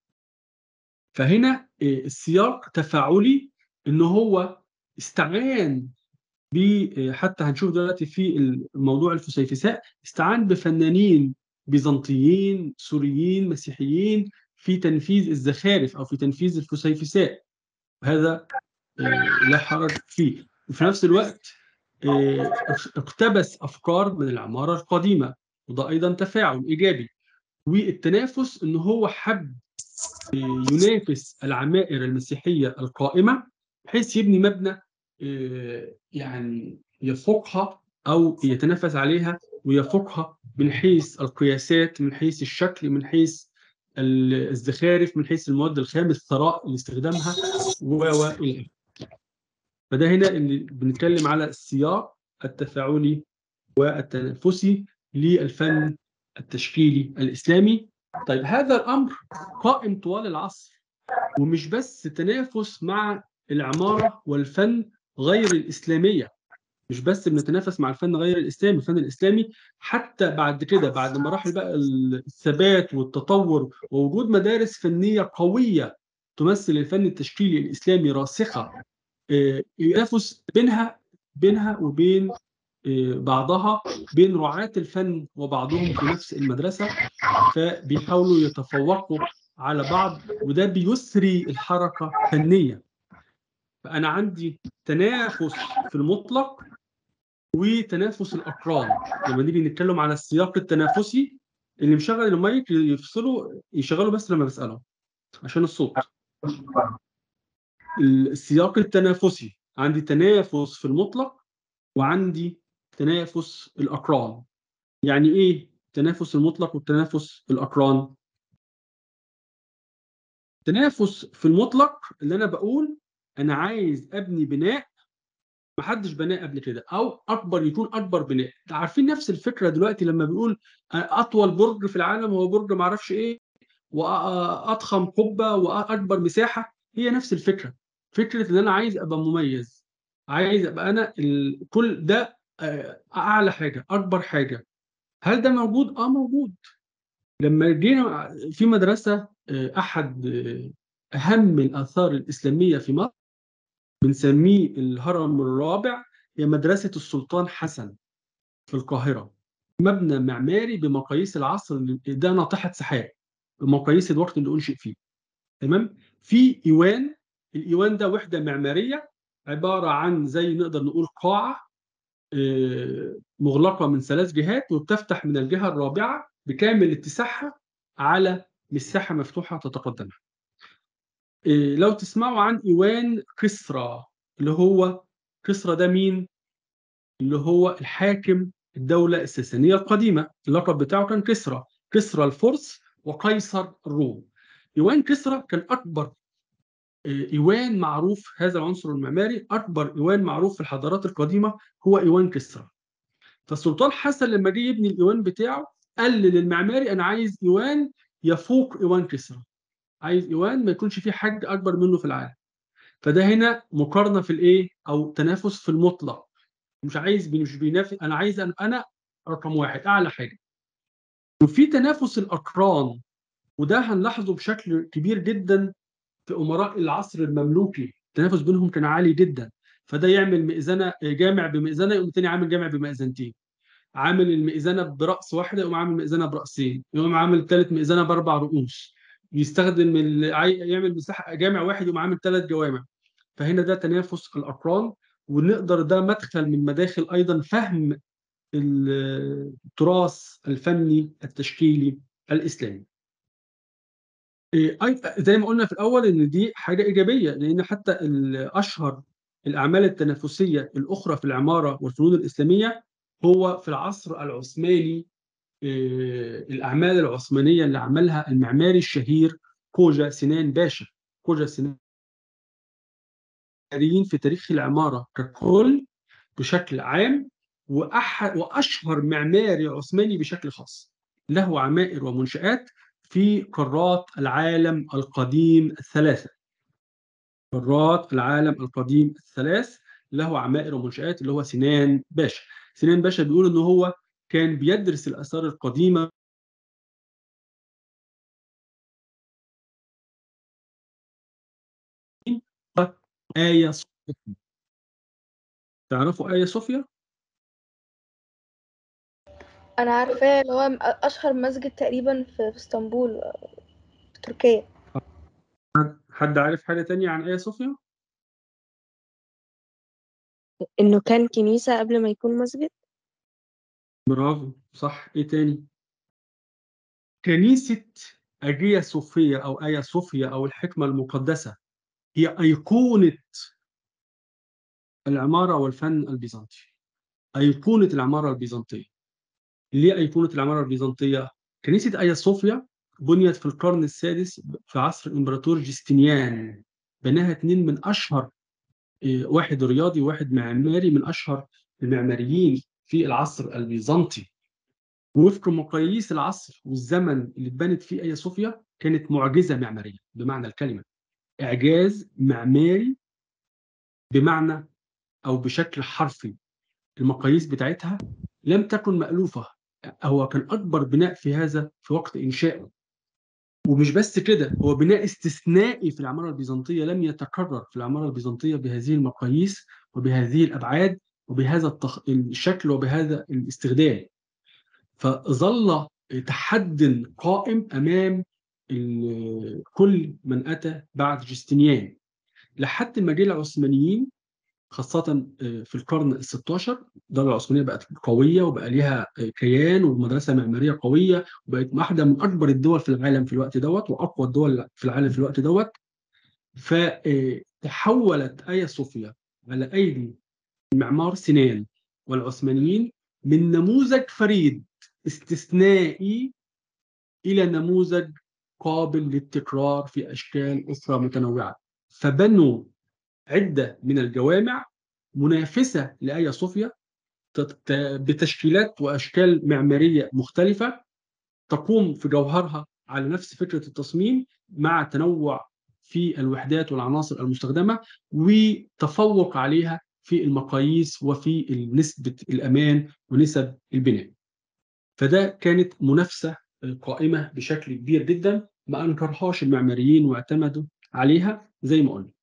فهنا السياق تفاعلي إن هو استعان حتى هنشوف دلوقتي في الموضوع الفسيفساء استعان بفنانين بيزنطيين سوريين مسيحيين في تنفيذ الزخارف او في تنفيذ الفسيفساء وهذا لا حرج فيه وفي نفس الوقت اقتبس افكار من العماره القديمه وده ايضا تفاعل ايجابي والتنافس ان هو حب ينافس العمائر المسيحيه القائمه بحيث يبني مبنى يعني يفوقها او يتنافس عليها ويفوقها من حيث القياسات من حيث الشكل من حيث الزخارف من حيث المواد الخام الثراء لاستخدامها و الى فده هنا اللي بنتكلم على السياق التفاعلي والتنافسي للفن التشكيلي الاسلامي طيب هذا الامر قائم طوال العصر ومش بس تنافس مع العماره والفن غير الاسلاميه مش بس بنتنافس مع الفن غير الاسلامي الفن الاسلامي حتى بعد كده بعد مراحل بقى الثبات والتطور ووجود مدارس فنيه قويه تمثل الفن التشكيلي الاسلامي راسخه ينافس بينها بينها وبين بعضها بين رعاة الفن وبعضهم في نفس المدرسة فبيحاولوا يتفوقوا على بعض وده بيسري الحركة فنيا فأنا عندي تنافس في المطلق وتنافس الأقران لما نيجي نتكلم على السياق التنافسي اللي مشغل المايك يفصلوا يشغلوا بس لما بسألهم عشان الصوت السياق التنافسي عندي تنافس في المطلق وعندي تنافس الأقران يعني إيه تنافس المطلق والتنافس الأقران تنافس في المطلق اللي أنا بقول أنا عايز أبني بناء محدش بناه قبل كده او اكبر يكون اكبر بناء عارفين نفس الفكره دلوقتي لما بيقول اطول برج في العالم هو برج ما اعرفش ايه واضخم قبه واكبر مساحه هي نفس الفكره فكره ان انا عايز ابقى مميز عايز ابقى انا ال... كل ده آه، اعلى حاجه اكبر حاجه هل ده موجود اه موجود لما جينا في مدرسه آه، احد آه، اهم الاثار الاسلاميه في مصر بنسميه الهرم الرابع هي مدرسه السلطان حسن في القاهره مبنى معماري بمقاييس العصر ده ناطحه سحاب بمقاييس الوقت اللي انشئ فيه تمام في ايوان الايوان ده وحده معماريه عباره عن زي نقدر نقول قاعه آه، مغلقه من ثلاث جهات وبتفتح من الجهه الرابعه بكامل اتساعها على مساحه مفتوحه تتقدمها. آه، لو تسمعوا عن ايوان كسرى اللي هو كسرى ده مين؟ اللي هو الحاكم الدوله الساسانيه القديمه اللقب بتاعه كان كسرى كسرى الفرس وقيصر الروم. ايوان كسرى كان اكبر ايوان معروف هذا العنصر المعماري اكبر ايوان معروف في الحضارات القديمه هو ايوان كسرى فالسلطان حسن لما جه يبني الايوان بتاعه قال للمعماري انا عايز ايوان يفوق ايوان كسرى عايز ايوان ما يكونش فيه حاجه اكبر منه في العالم فده هنا مقارنه في الايه او تنافس في المطلق مش عايز مش بينافس انا عايز أن انا رقم واحد اعلى حاجه وفي تنافس الاقران وده هنلاحظه بشكل كبير جدا في امراء العصر المملوكي التنافس بينهم كان عالي جدا فده يعمل مئذنه جامع بمئذنه يقوم تاني عامل جامع بمئذنتين عامل المئذنه براس واحده يقوم عامل مئذنه براسين يقوم عامل ثالث مئذنه باربع رؤوس يستخدم ال... يعمل مساحه جامع واحد يقوم عامل ثلاث جوامع فهنا ده تنافس الاقران ونقدر ده مدخل من مداخل ايضا فهم التراث الفني التشكيلي الاسلامي زي ما قلنا في الاول ان دي حاجه ايجابيه لان حتى اشهر الاعمال التنافسيه الاخرى في العماره والفنون الاسلاميه هو في العصر العثماني الاعمال العثمانيه اللي عملها المعماري الشهير كوجا سنان باشا كوجا سنان في تاريخ العماره ككل بشكل عام وأح... واشهر معماري عثماني بشكل خاص له عمائر ومنشآت في قارات العالم القديم الثلاثة قارات العالم القديم الثلاث له عمائر ومنشآت اللي هو سنان باشا سنان باشا بيقول ان هو كان بيدرس الآثار القديمة آية صوفيا تعرفوا آية صوفيا؟ انا عارفاه اللي هو اشهر مسجد تقريبا في في اسطنبول في تركيا حد عارف حاجة تانية عن آية صوفيا؟ إنه كان كنيسة قبل ما يكون مسجد برافو صح ايه تاني؟ كنيسة أجيا صوفيا أو آيا صوفيا أو الحكمة المقدسة هي أيقونة العمارة والفن البيزنطي أيقونة العمارة البيزنطية ليه أيقونة العمارة البيزنطية؟ كنيسة آيا صوفيا بنيت في القرن السادس في عصر الإمبراطور جستنيان بناها اثنين من أشهر واحد رياضي وواحد معماري من أشهر المعماريين في العصر البيزنطي وفق مقاييس العصر والزمن اللي اتبنت فيه آيا صوفيا كانت معجزة معمارية بمعنى الكلمة إعجاز معماري بمعنى أو بشكل حرفي المقاييس بتاعتها لم تكن مألوفة هو كان أكبر بناء في هذا في وقت إنشائه ومش بس كده هو بناء استثنائي في العمارة البيزنطية لم يتكرر في العمارة البيزنطية بهذه المقاييس وبهذه الأبعاد وبهذا التخ... الشكل وبهذا الاستخدام فظل تحد قائم أمام كل من أتى بعد جستنيان لحد ما جه العثمانيين خاصة في القرن ال 16 الدولة العثمانية بقت قوية وبقى ليها كيان ومدرسة معمارية قوية وبقت واحدة من أكبر الدول في العالم في الوقت دوت وأقوى الدول في العالم في الوقت دوت فتحولت آيا صوفيا على أيدي معمار سنان والعثمانيين من نموذج فريد استثنائي إلى نموذج قابل للتكرار في أشكال أخرى متنوعة فبنوا عدة من الجوامع منافسة لآيا صوفيا تت- بتشكيلات وأشكال معمارية مختلفة تقوم في جوهرها على نفس فكرة التصميم مع تنوع في الوحدات والعناصر المستخدمة وتفوق عليها في المقاييس وفي نسبة الأمان ونسب البناء فده كانت منافسة قائمة بشكل كبير جدا ما أنكرهاش المعماريين واعتمدوا عليها زي ما قلنا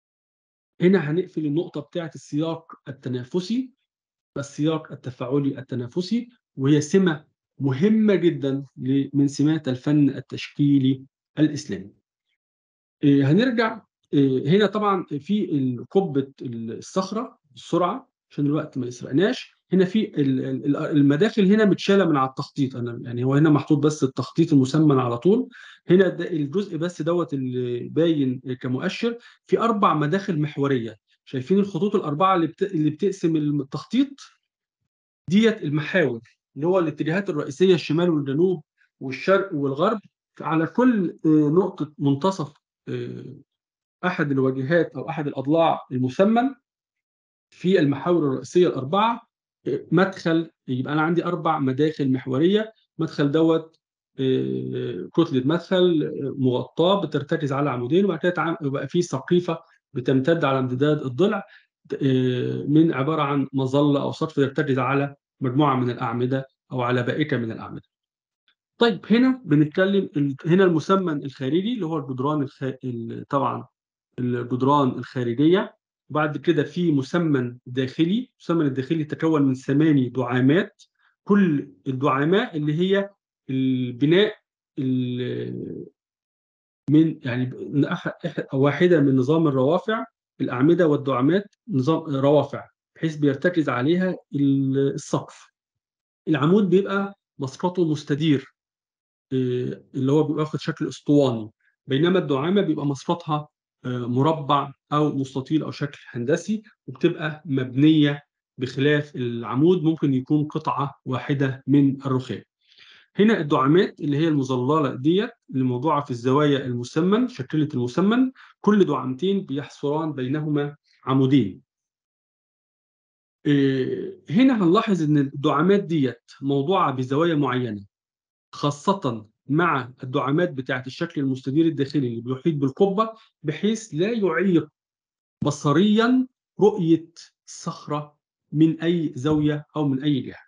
هنا هنقفل النقطة بتاعة السياق التنافسي السياق التفاعلي التنافسي وهي سمة مهمة جدا ل- من سمات الفن التشكيلي الإسلامي إيه، هنرجع إيه، هنا طبعا في ال- قبة الصخرة السرعة عشان الوقت ما يسرقناش هنا في ال- ال- المداخل هنا متشالة من على التخطيط أنا يعني هو هنا محطوط بس التخطيط المسمن على طول هنا ده الجزء بس دوت اللي باين كمؤشر في أربع مداخل محورية شايفين الخطوط الأربعة اللي بت... اللي بتقسم التخطيط ديت المحاور اللي هو الاتجاهات الرئيسية الشمال والجنوب والشرق والغرب على كل آه، نقطة منتصف آه، أحد الواجهات أو أحد الأضلاع المسمن في المحاور الرئيسية الأربعة آه، مدخل يبقى أنا عندي أربع مداخل محورية مدخل دوت آه، كتلة مدخل آه، مغطاة بترتكز على عمودين وبعد كده تعم- يبقى في سقيفة بتمتد على امتداد الضلع آه، من عبارة عن مظلة أو سقف يرتكز على مجموعة من الأعمدة أو على بائكة من الأعمدة. طيب هنا بنتكلم ال- هنا المسمن الخارجي اللي هو الجدران الخ... ال- طبعا الجدران الخارجية وبعد كده في مسمن داخلي المسمن الداخلي يتكون من ثماني دعامات كل الدعامات اللي هي البناء ال- من يعني من أح- إح- واحدة من نظام الروافع الأعمدة والدعامات نظام روافع بحيث بيرتكز عليها ال- السقف العمود بيبقى مسقطه مستدير إيه، اللي هو بيبقى واخد شكل اسطواني بينما الدعامه بيبقى مسقطها آه، مربع او مستطيل او شكل هندسي وبتبقى مبنيه بخلاف العمود ممكن يكون قطعه واحده من الرخام. هنا الدعامات اللي هي المظلله ديت اللي موضوعه في الزوايا المسمن شكلة المسمن كل دعامتين بيحصران بينهما عمودين. إيه، هنا هنلاحظ ان الدعامات ديت موضوعه بزوايا معينه خاصة مع الدعامات بتاعة الشكل المستدير الداخلي اللي بيحيط بالقبة بحيث لا يعيق بصريا رؤية الصخرة من أي زاوية أو من أي جهة.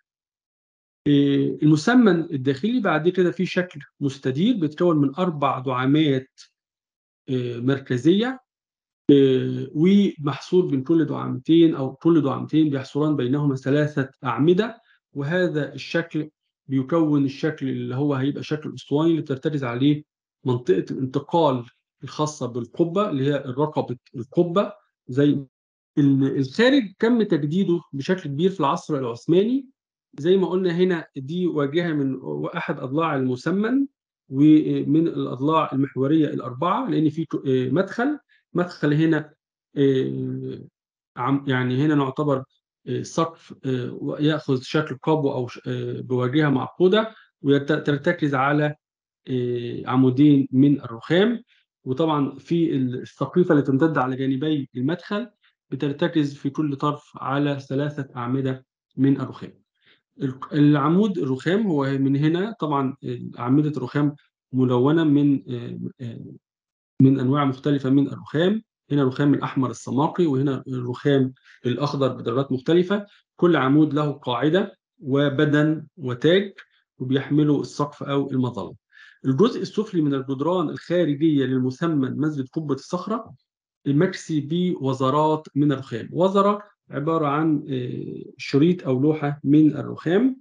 إيه، المسمن الداخلي بعد كده فيه شكل مستدير بيتكون من أربع دعامات إيه، مركزية إيه، ومحصور بين كل دعامتين أو كل دعامتين بيحصران بينهما ثلاثة أعمدة وهذا الشكل بيكون الشكل اللي هو هيبقى شكل اسطواني اللي بترتكز عليه منطقه الانتقال الخاصه بالقبه اللي هي رقبه القبه زي ال- الخارج تم تجديده بشكل كبير في العصر العثماني زي ما قلنا هنا دي واجهه من احد اضلاع المسمن ومن الاضلاع المحوريه الاربعه لان في ك- مدخل مدخل هنا آه، عم- يعني هنا نعتبر آه، سقف آه، ياخذ شكل قبو او ش- آه، بواجهه معقوده وترتكز على آه، عمودين من الرخام وطبعا في السقيفه اللي تمتد على جانبي المدخل بترتكز في كل طرف على ثلاثه اعمده من الرخام. الك- العمود الرخام هو من هنا طبعا اعمده الرخام ملونه من آه، آه، من انواع مختلفه من الرخام هنا الرخام الاحمر الصماقي وهنا الرخام الاخضر بدرجات مختلفه كل عمود له قاعده وبدن وتاج وبيحملوا السقف او المظله الجزء السفلي من الجدران الخارجيه للمسمن مسجد قبه الصخره مكسي بوزرات من الرخام وزره عباره عن آه، شريط او لوحه من الرخام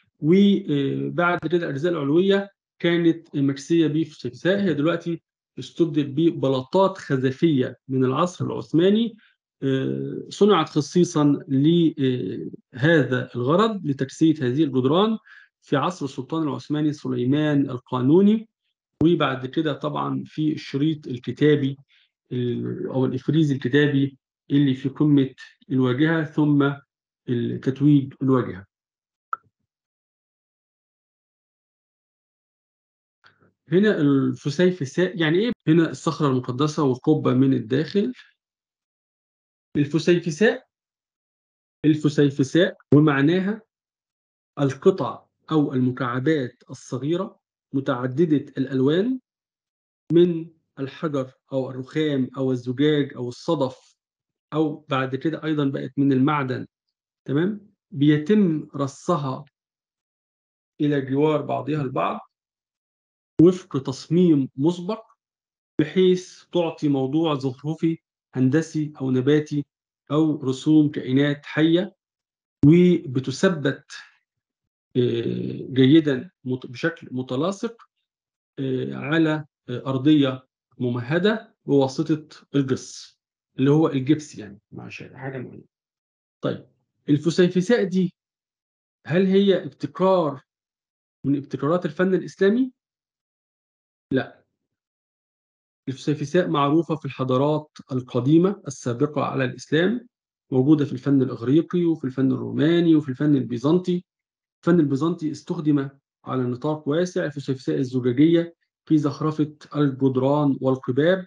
وبعد كده الاجزاء العلويه كانت مكسيه بفسفساء هي دلوقتي استبدل ببلاطات خزفيه من العصر العثماني آه، صنعت خصيصا لهذا الغرض لتكسيه هذه الجدران في عصر السلطان العثماني سليمان القانوني وبعد كده طبعا في الشريط الكتابي ال- او الافريز الكتابي اللي في قمة الواجهة ثم التتويج الواجهة هنا الفسيفساء يعني ايه هنا الصخرة المقدسة والقبة من الداخل الفسيفساء الفسيفساء ومعناها القطع أو المكعبات الصغيرة متعددة الألوان من الحجر أو الرخام أو الزجاج أو الصدف أو بعد كده أيضا بقت من المعدن تمام بيتم رصها إلى جوار بعضها البعض وفق تصميم مسبق بحيث تعطي موضوع زخرفي هندسي أو نباتي أو رسوم كائنات حية وبتثبت آه، جيدا مت- بشكل متلاصق آه، على آه، أرضية ممهدة بواسطة الجص اللي هو الجبس يعني مع شيء- حاجة معينة. طيب الفسيفساء دي هل هي ابتكار من ابتكارات الفن الإسلامي؟ لا الفسيفساء معروفة في الحضارات القديمة السابقة على الإسلام موجودة في الفن الإغريقي وفي الفن الروماني وفي الفن البيزنطي الفن البيزنطي استخدم على نطاق واسع الفسيفساء الزجاجية في زخرفة الجدران والقباب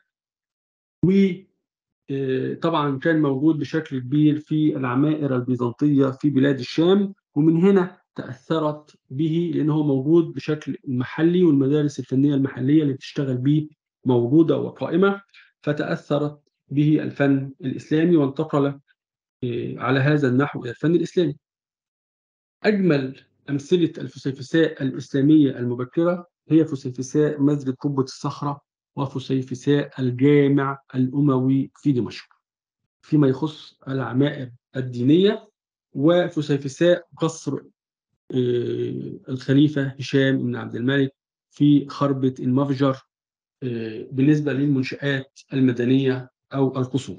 وطبعا كان موجود بشكل كبير في العمائر البيزنطية في بلاد الشام ومن هنا تأثرت به لأنه موجود بشكل محلي والمدارس الفنية المحلية اللي بتشتغل به موجودة وقائمة فتأثرت به الفن الإسلامي وانتقل آه، على هذا النحو إلى الفن الإسلامي أجمل أمثلة الفسيفساء الإسلامية المبكرة هي فسيفساء مسجد قبة الصخرة وفسيفساء الجامع الأموي في دمشق فيما يخص العمائر الدينية وفسيفساء قصر آه، الخليفة هشام بن عبد الملك في خربة المفجر آه، بالنسبة للمنشآت المدنية أو القصور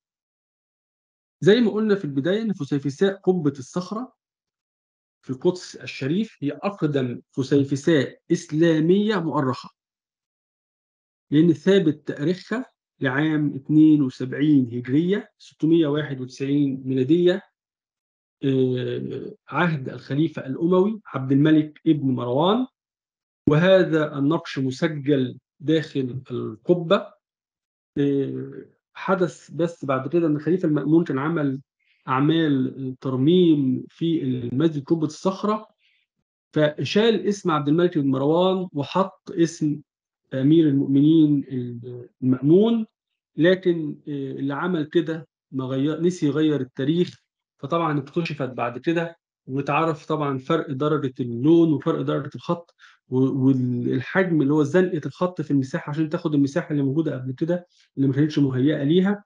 زي ما قلنا في البداية أن فسيفساء قبة الصخرة في القدس الشريف هي أقدم فسيفساء إسلامية مؤرخة لأن ثابت تاريخها لعام 72 هجرية 691 ميلادية آه، عهد الخليفة الأموي عبد الملك ابن مروان وهذا النقش مسجل داخل القبة آه، حدث بس بعد كده ان الخليفه المأمون كان عمل اعمال ترميم في المسجد قبه الصخره فشال اسم عبد الملك بن مروان وحط اسم امير المؤمنين المأمون لكن آه، اللي عمل كده ما غير نسي يغير التاريخ فطبعا اكتشفت بعد كده وتعرف طبعا فرق درجه اللون وفرق درجه الخط و- والحجم اللي هو زنقه الخط في المساحه عشان تاخد المساحه اللي موجوده قبل كده اللي ما كانتش مهيئه ليها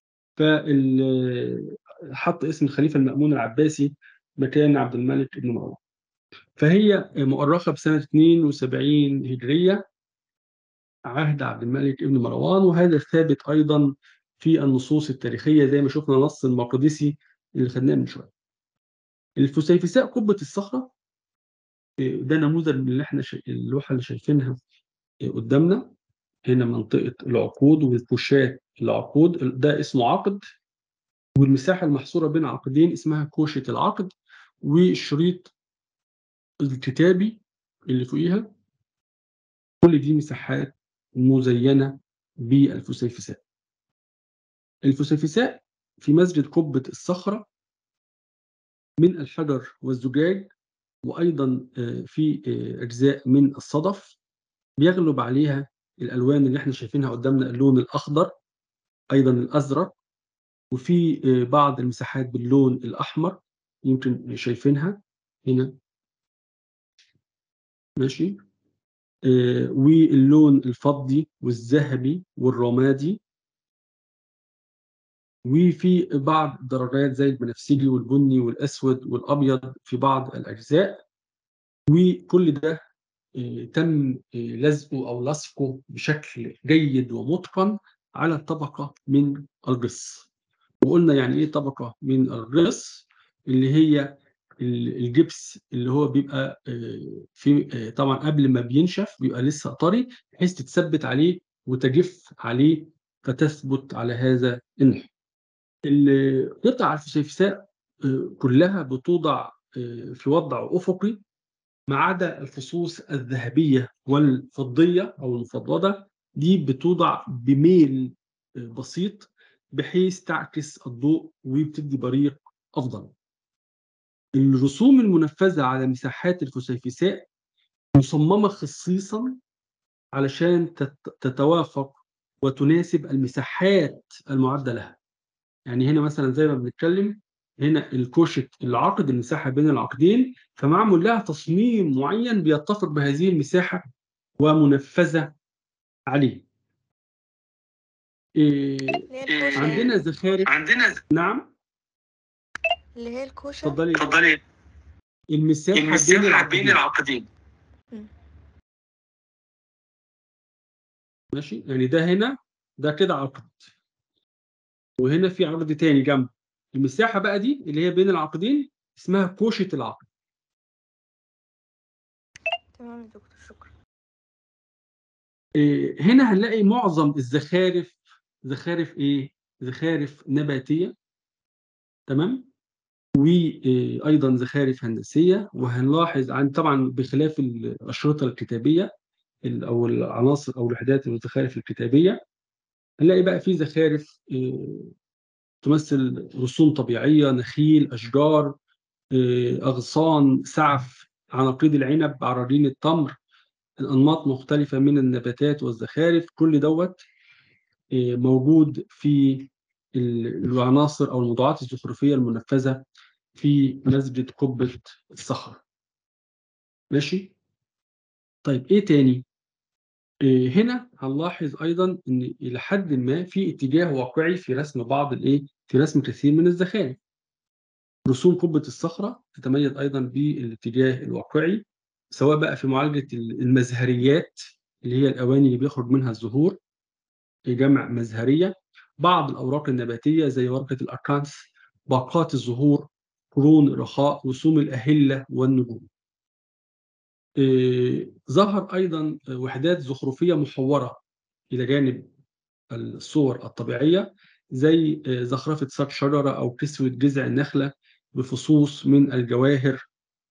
فال حط اسم الخليفه المأمون العباسي مكان عبد الملك بن مروان فهي مؤرخه بسنه 72 هجريه عهد عبد الملك بن مروان وهذا ثابت ايضا في النصوص التاريخيه زي ما شفنا نص المقدسي اللي خدناه من شويه. الفسيفساء قبه الصخره إيه، ده نموذج من اللي احنا شا... اللوحه اللي شايفينها إيه، قدامنا هنا منطقه العقود والكوشات العقود ده اسمه عقد والمساحه المحصوره بين عقدين اسمها كوشه العقد والشريط الكتابي اللي فوقيها كل دي مساحات مزينه بالفسيفساء. الفسيفساء في مسجد قبه الصخره من الحجر والزجاج وايضا آه، في آه، اجزاء من الصدف بيغلب عليها الالوان اللي احنا شايفينها قدامنا اللون الاخضر ايضا الازرق وفي آه، بعض المساحات باللون الاحمر يمكن شايفينها هنا ماشي آه، واللون الفضي والذهبي والرمادي وفي بعض الدرجات زي البنفسجي والبني والاسود والابيض في بعض الاجزاء وكل ده آه، تم آه، لزقه او لصقه بشكل جيد ومتقن على طبقه من الجص وقلنا يعني ايه طبقه من الجص اللي هي ال- الجبس اللي هو بيبقى آه، في آه، طبعا قبل ما بينشف بيبقى لسه طري بحيث تتثبت عليه وتجف عليه فتثبت على هذا النحو القطع الفسيفساء آه، كلها بتوضع آه، في وضع أفقي ما عدا الفصوص الذهبية والفضية أو المفضلة دي بتوضع بميل آه، بسيط بحيث تعكس الضوء وبتدي بريق أفضل الرسوم المنفذة على مساحات الفسيفساء مصممة خصيصا علشان تت- تتوافق وتناسب المساحات المعدة لها يعني هنا مثلا زي ما بنتكلم هنا الكوشة العقد المساحة بين العقدين فمعمول لها تصميم معين بيتفق بهذه المساحة ومنفذة عليه إيه اللي هي الكوشة عندنا يعني. زخارف عندنا نعم اللي هي الكوشة اتفضلي اتفضلي المساحة بين المساحة بين العقدين العقدين ماشي يعني ده هنا ده كده عقد وهنا في عقد تاني جنب المساحة بقى دي اللي هي بين العقدين اسمها كوشة العقد تمام يا دكتور شكرا إيه، هنا هنلاقي معظم الزخارف زخارف ايه زخارف نباتية تمام وايضا زخارف هندسية وهنلاحظ عن طبعا بخلاف الأشرطة الكتابية ال- او العناصر او الوحدات الزخارف الكتابية هنلاقي بقى في زخارف إيه، تمثل رسوم طبيعية نخيل أشجار إيه، أغصان سعف عناقيد العنب عرارين التمر الأنماط مختلفة من النباتات والزخارف كل دوت إيه، موجود في ال- العناصر أو الموضوعات الزخرفية المنفذة في مسجد قبة الصخرة ماشي طيب إيه تاني إيه، هنا هنلاحظ أيضا إن إلى حد ما في اتجاه واقعي في رسم بعض الإيه في رسم كثير من الزخارف رسوم قبة الصخرة تتميز أيضا بالاتجاه الواقعي سواء بقى في معالجة المزهريات اللي هي الأواني اللي بيخرج منها الزهور جمع مزهرية بعض الأوراق النباتية زي ورقة الأركانس باقات الزهور قرون الرخاء رسوم الأهلة والنجوم إيه، ظهر أيضا وحدات زخرفية محورة إلى جانب الصور الطبيعية زي آه، زخرفة ساق شجرة أو كسوة جذع النخلة بفصوص من الجواهر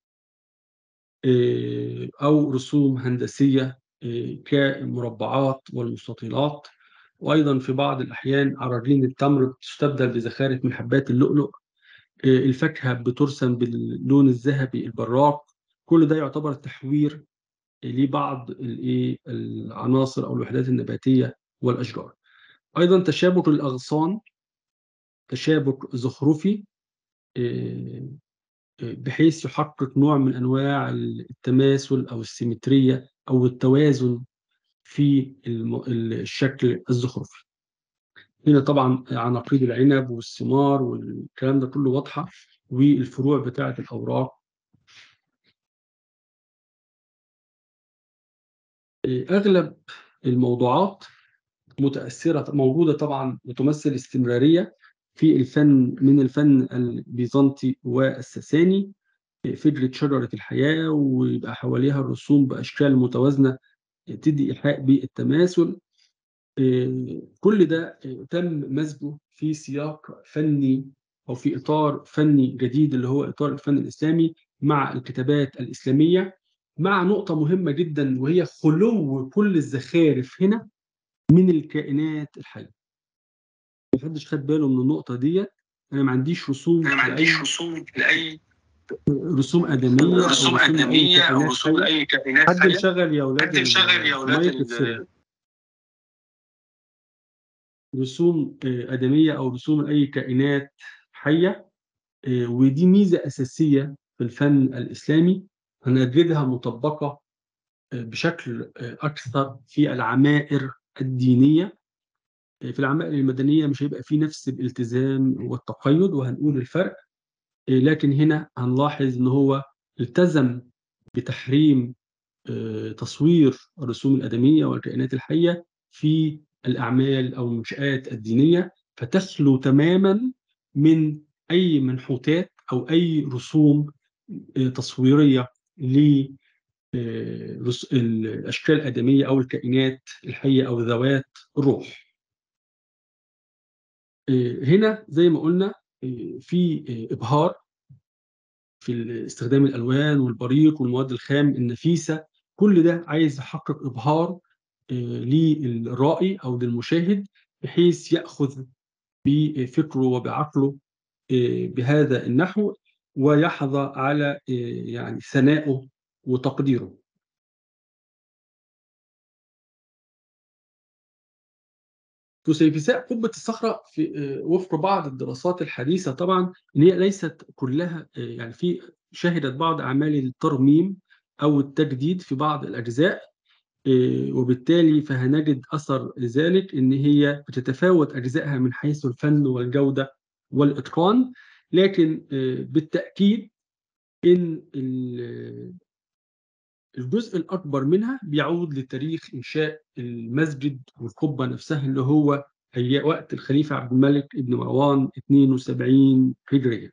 آه، أو رسوم هندسية آه، كالمربعات والمستطيلات وأيضا في بعض الأحيان عراجين التمر تستبدل بزخارف من حبات اللؤلؤ آه، الفاكهة بترسم باللون الذهبي البراق كل ده يعتبر تحوير لبعض الإيه العناصر أو الوحدات النباتية والأشجار أيضا تشابك الأغصان تشابك زخرفي آه، آه، بحيث يحقق نوع من أنواع التماثل أو السيمترية أو التوازن في الم- الشكل الزخرفي هنا طبعا عناقيد العنب والثمار والكلام ده كله واضحة والفروع بتاعة الأوراق آه، أغلب الموضوعات متأثرة موجودة طبعا وتمثل استمرارية في الفن من الفن البيزنطي والساساني فكرة شجرة الحياة ويبقى حواليها الرسوم بأشكال متوازنة تدي إيحاء بالتماثل إيه، كل ده إيه، تم مزجه في سياق فني أو في إطار فني جديد اللي هو إطار الفن الإسلامي مع الكتابات الإسلامية مع نقطة مهمة جدا وهي خلو كل الزخارف هنا من الكائنات الحية محدش خد باله من النقطة دي أنا ما عنديش رسوم انا ما لأي عنديش رسوم لاي رسوم آدمية أو رسوم لأي ادميه او كائنات رسوم حية. لاي كائنات حد حيه مشغل يا أولاد حد مشغل يا اولاد المايك ال- يفصل. رسوم آه، آدمية أو رسوم أي كائنات حية آه، ودي ميزة أساسية في الفن الإسلامي هنجدها مطبقة آه، بشكل آه، أكثر في العمائر الدينية آه، في العمائر المدنية مش هيبقى فيه نفس الالتزام والتقيد وهنقول الفرق آه، لكن هنا هنلاحظ إن هو التزم بتحريم آه، تصوير الرسوم الآدمية والكائنات الحية في الأعمال أو المنشآت الدينية فتخلو تماما من أي منحوتات أو أي رسوم آه، تصويرية للأشكال الآدمية أو الكائنات الحية أو ذوات الروح آه، هنا زي ما قلنا آه، في آه، إبهار في استخدام الألوان والبريق والمواد الخام النفيسة كل ده عايز يحقق إبهار آه، للرائي أو للمشاهد بحيث يأخذ بفكره وبعقله آه، بهذا النحو ويحظى على آه، يعني ثنائه وتقديره فسيفساء قبة الصخرة في آه، وفق بعض الدراسات الحديثة طبعا إن هي ليست كلها آه، يعني في شهدت بعض أعمال الترميم أو التجديد في بعض الأجزاء آه، وبالتالي فهنجد أثر ذلك إن هي بتتفاوت أجزائها من حيث الفن والجودة والإتقان لكن آه، بالتأكيد إن ال- الجزء الأكبر منها بيعود لتاريخ إنشاء المسجد والقبة نفسها اللي هو هي وقت الخليفة عبد الملك بن مروان 72 هجرية.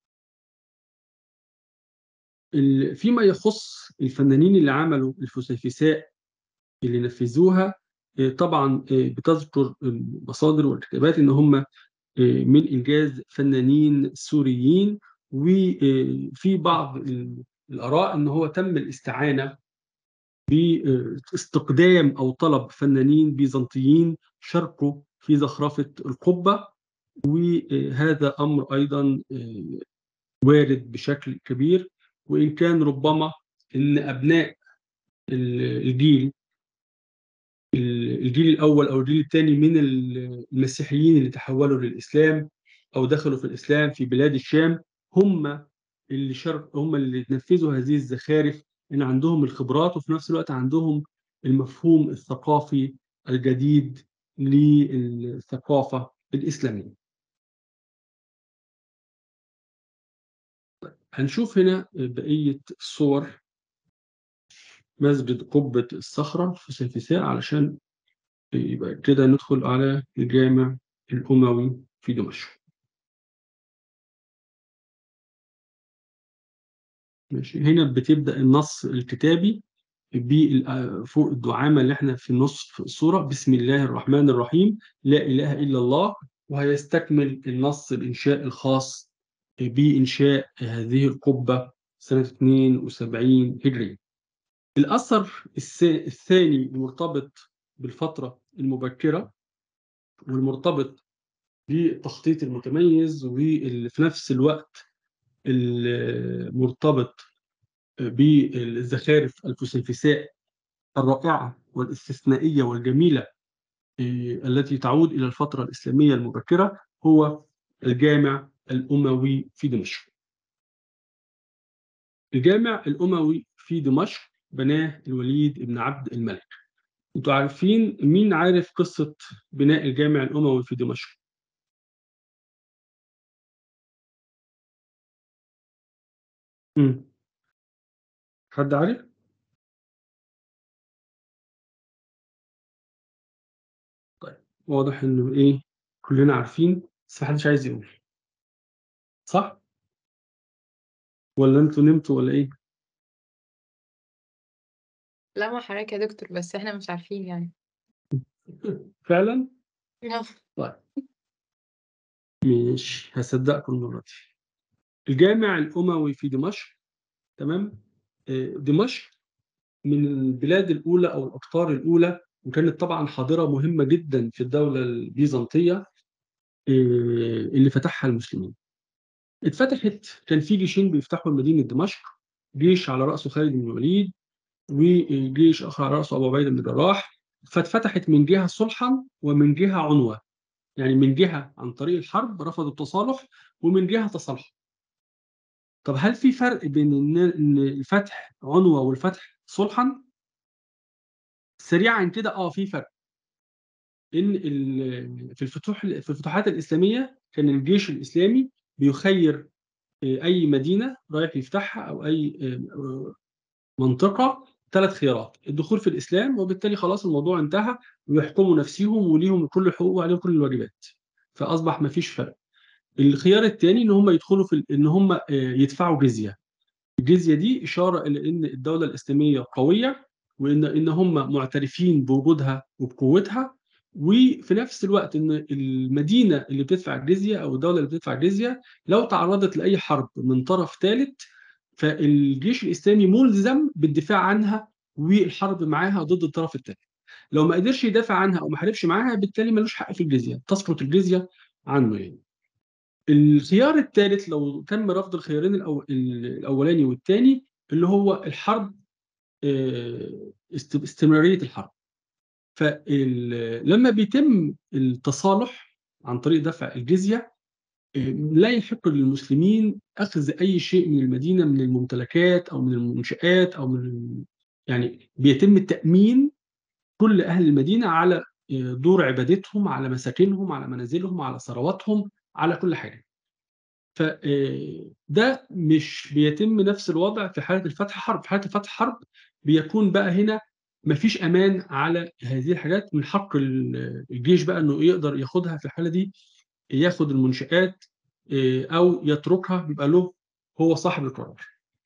ال- فيما يخص الفنانين اللي عملوا الفسيفساء اللي نفذوها آه، طبعا آه، بتذكر المصادر والكتابات ان هم آه، من انجاز فنانين سوريين وفي بعض ال- الاراء ان هو تم الاستعانه باستقدام او طلب فنانين بيزنطيين شاركوا في زخرفه القبه وهذا امر ايضا آه، وارد بشكل كبير وان كان ربما ان ابناء ال- الجيل الجيل الاول او الجيل الثاني من المسيحيين اللي تحولوا للاسلام او دخلوا في الاسلام في بلاد الشام هم اللي شرق هم اللي نفذوا هذه الزخارف ان عندهم الخبرات وفي نفس الوقت عندهم المفهوم الثقافي الجديد للثقافه الاسلاميه. هنشوف هنا بقيه صور مسجد قبه الصخره في سيفساء علشان يبقى كده ندخل على الجامع الأموي في دمشق ماشي هنا بتبدأ النص الكتابي بال- فوق الدعامة اللي احنا في النص في الصورة بسم الله الرحمن الرحيم لا إله إلا الله وهيستكمل النص الإنشاء الخاص بإنشاء هذه القبة سنة 72 هجرية الأثر الس- الثاني المرتبط بالفترة المبكرة والمرتبط بالتخطيط المتميز وفي نفس الوقت المرتبط بالزخارف الفسيفساء الرائعة والاستثنائية والجميلة إيه، التي تعود إلى الفترة الإسلامية المبكرة هو الجامع الأموي في دمشق. الجامع الأموي في دمشق بناه الوليد بن عبد الملك. انتوا عارفين مين عارف قصة بناء الجامع الأموي في دمشق؟ مم. حد عارف؟ طيب واضح إنه إيه كلنا عارفين بس محدش عايز يقول صح؟ ولا انتوا نمتوا ولا إيه؟ لا ما حضرتك يا دكتور بس احنا مش عارفين يعني فعلا؟ لا. طيب مش هصدقكم المرة دي الجامع الأموي في دمشق تمام آه، دمشق من البلاد الأولى أو الأقطار الأولى وكانت طبعا حاضرة مهمة جدا في الدولة البيزنطية آه، اللي فتحها المسلمين اتفتحت كان في جيشين بيفتحوا مدينة دمشق جيش على رأسه خالد بن الوليد وجيش آخر على رأسه أبو عبيدة بن الجراح فاتفتحت من جهة صلحا ومن جهة عنوة يعني من جهة عن طريق الحرب رفضوا التصالح ومن جهة تصالح طب هل في فرق بين إن إن الفتح عنوة والفتح صلحا؟ سريعا كده اه في فرق ان ال- في الفتوح في الفتوحات الاسلاميه كان الجيش الاسلامي بيخير آه، اي مدينه رايح يفتحها او اي آه، منطقه ثلاث خيارات الدخول في الاسلام وبالتالي خلاص الموضوع انتهى ويحكموا نفسهم وليهم كل الحقوق وعليهم كل الواجبات فاصبح ما فيش فرق الخيار الثاني ان هم يدخلوا في ال- ان هم آه، يدفعوا جزيه الجزيه دي اشاره الى ان الدوله الاسلاميه قويه وان ان هم معترفين بوجودها وبقوتها وفي نفس الوقت إن المدينة اللي بتدفع الجزية أو الدولة اللي بتدفع الجزية لو تعرضت لأي حرب من طرف ثالث فالجيش الإسلامي ملزم بالدفاع عنها والحرب معاها ضد الطرف الثالث لو ما قدرش يدافع عنها أو ما حاربش معاها بالتالي ملوش حق في الجزية تسقط الجزية عنه يعني الخيار الثالث لو تم رفض الخيارين الأو... الأولاني والثاني اللي هو الحرب آه، است- استمرارية الحرب فلما بيتم التصالح عن طريق دفع الجزية آه، لا يحق للمسلمين أخذ أي شيء من المدينة من الممتلكات أو من المنشآت أو من يعني بيتم التأمين كل أهل المدينة على آه، دور عبادتهم على مساكنهم على منازلهم على ثرواتهم على كل حاجة فده مش بيتم نفس الوضع في حالة الفتح حرب في حالة الفتح حرب بيكون بقى هنا مفيش أمان على هذه الحاجات من حق ال- الجيش بقى إنه يقدر ياخدها في الحالة دي ياخد المنشآت آه، أو يتركها بيبقى له هو صاحب القرار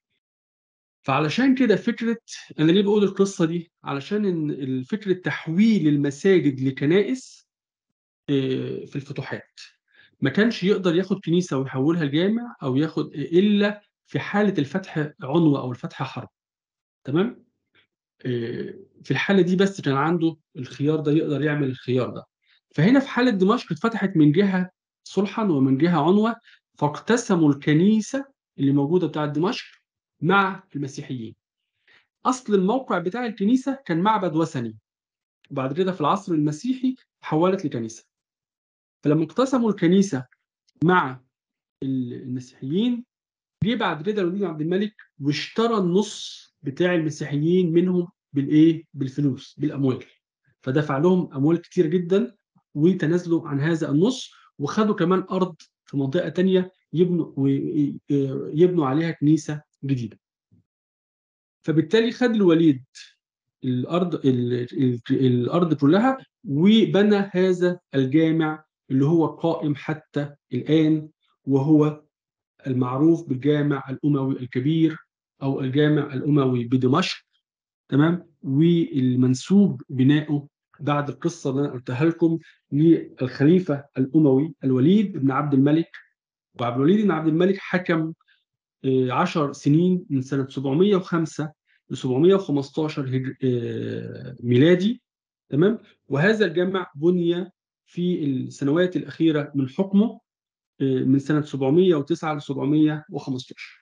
فعلشان كده فكرة أنا ليه بقول القصة دي علشان إن فكرة تحويل المساجد لكنائس آه، في الفتوحات ما كانش يقدر ياخد كنيسة ويحولها لجامع أو ياخد إلا في حالة الفتح عنوة أو الفتح حرب تمام آه، في الحالة دي بس كان عنده الخيار ده يقدر يعمل الخيار ده فهنا في حالة دمشق اتفتحت من جهة صلحا ومن جهة عنوة فاقتسموا الكنيسة اللي موجودة بتاعة دمشق مع المسيحيين أصل الموقع بتاع الكنيسة كان معبد وثني وبعد كده في العصر المسيحي تحولت لكنيسة فلما اقتسموا الكنيسة مع المسيحيين جه بعد كده الوليد بن عبد الملك واشترى النص بتاع المسيحيين منهم بالايه؟ بالفلوس بالاموال فدفع لهم اموال كتير جدا وتنازلوا عن هذا النص وخدوا كمان ارض في منطقه تانية يبنوا وي- يبنوا عليها كنيسه جديده فبالتالي خد الوليد الارض ال- ال- الارض كلها وبنى هذا الجامع اللي هو قائم حتى الان وهو المعروف بالجامع الاموي الكبير او الجامع الاموي بدمشق تمام والمنسوب بنائه بعد القصه اللي انا قلتها لكم للخليفه الاموي الوليد بن عبد الملك وعبد الوليد بن عبد الملك حكم آه، عشر سنين من سنه 705 ل 715 هجر... آه، ميلادي تمام وهذا الجامع بني في السنوات الاخيره من حكمه آه، من سنه 709 ل 715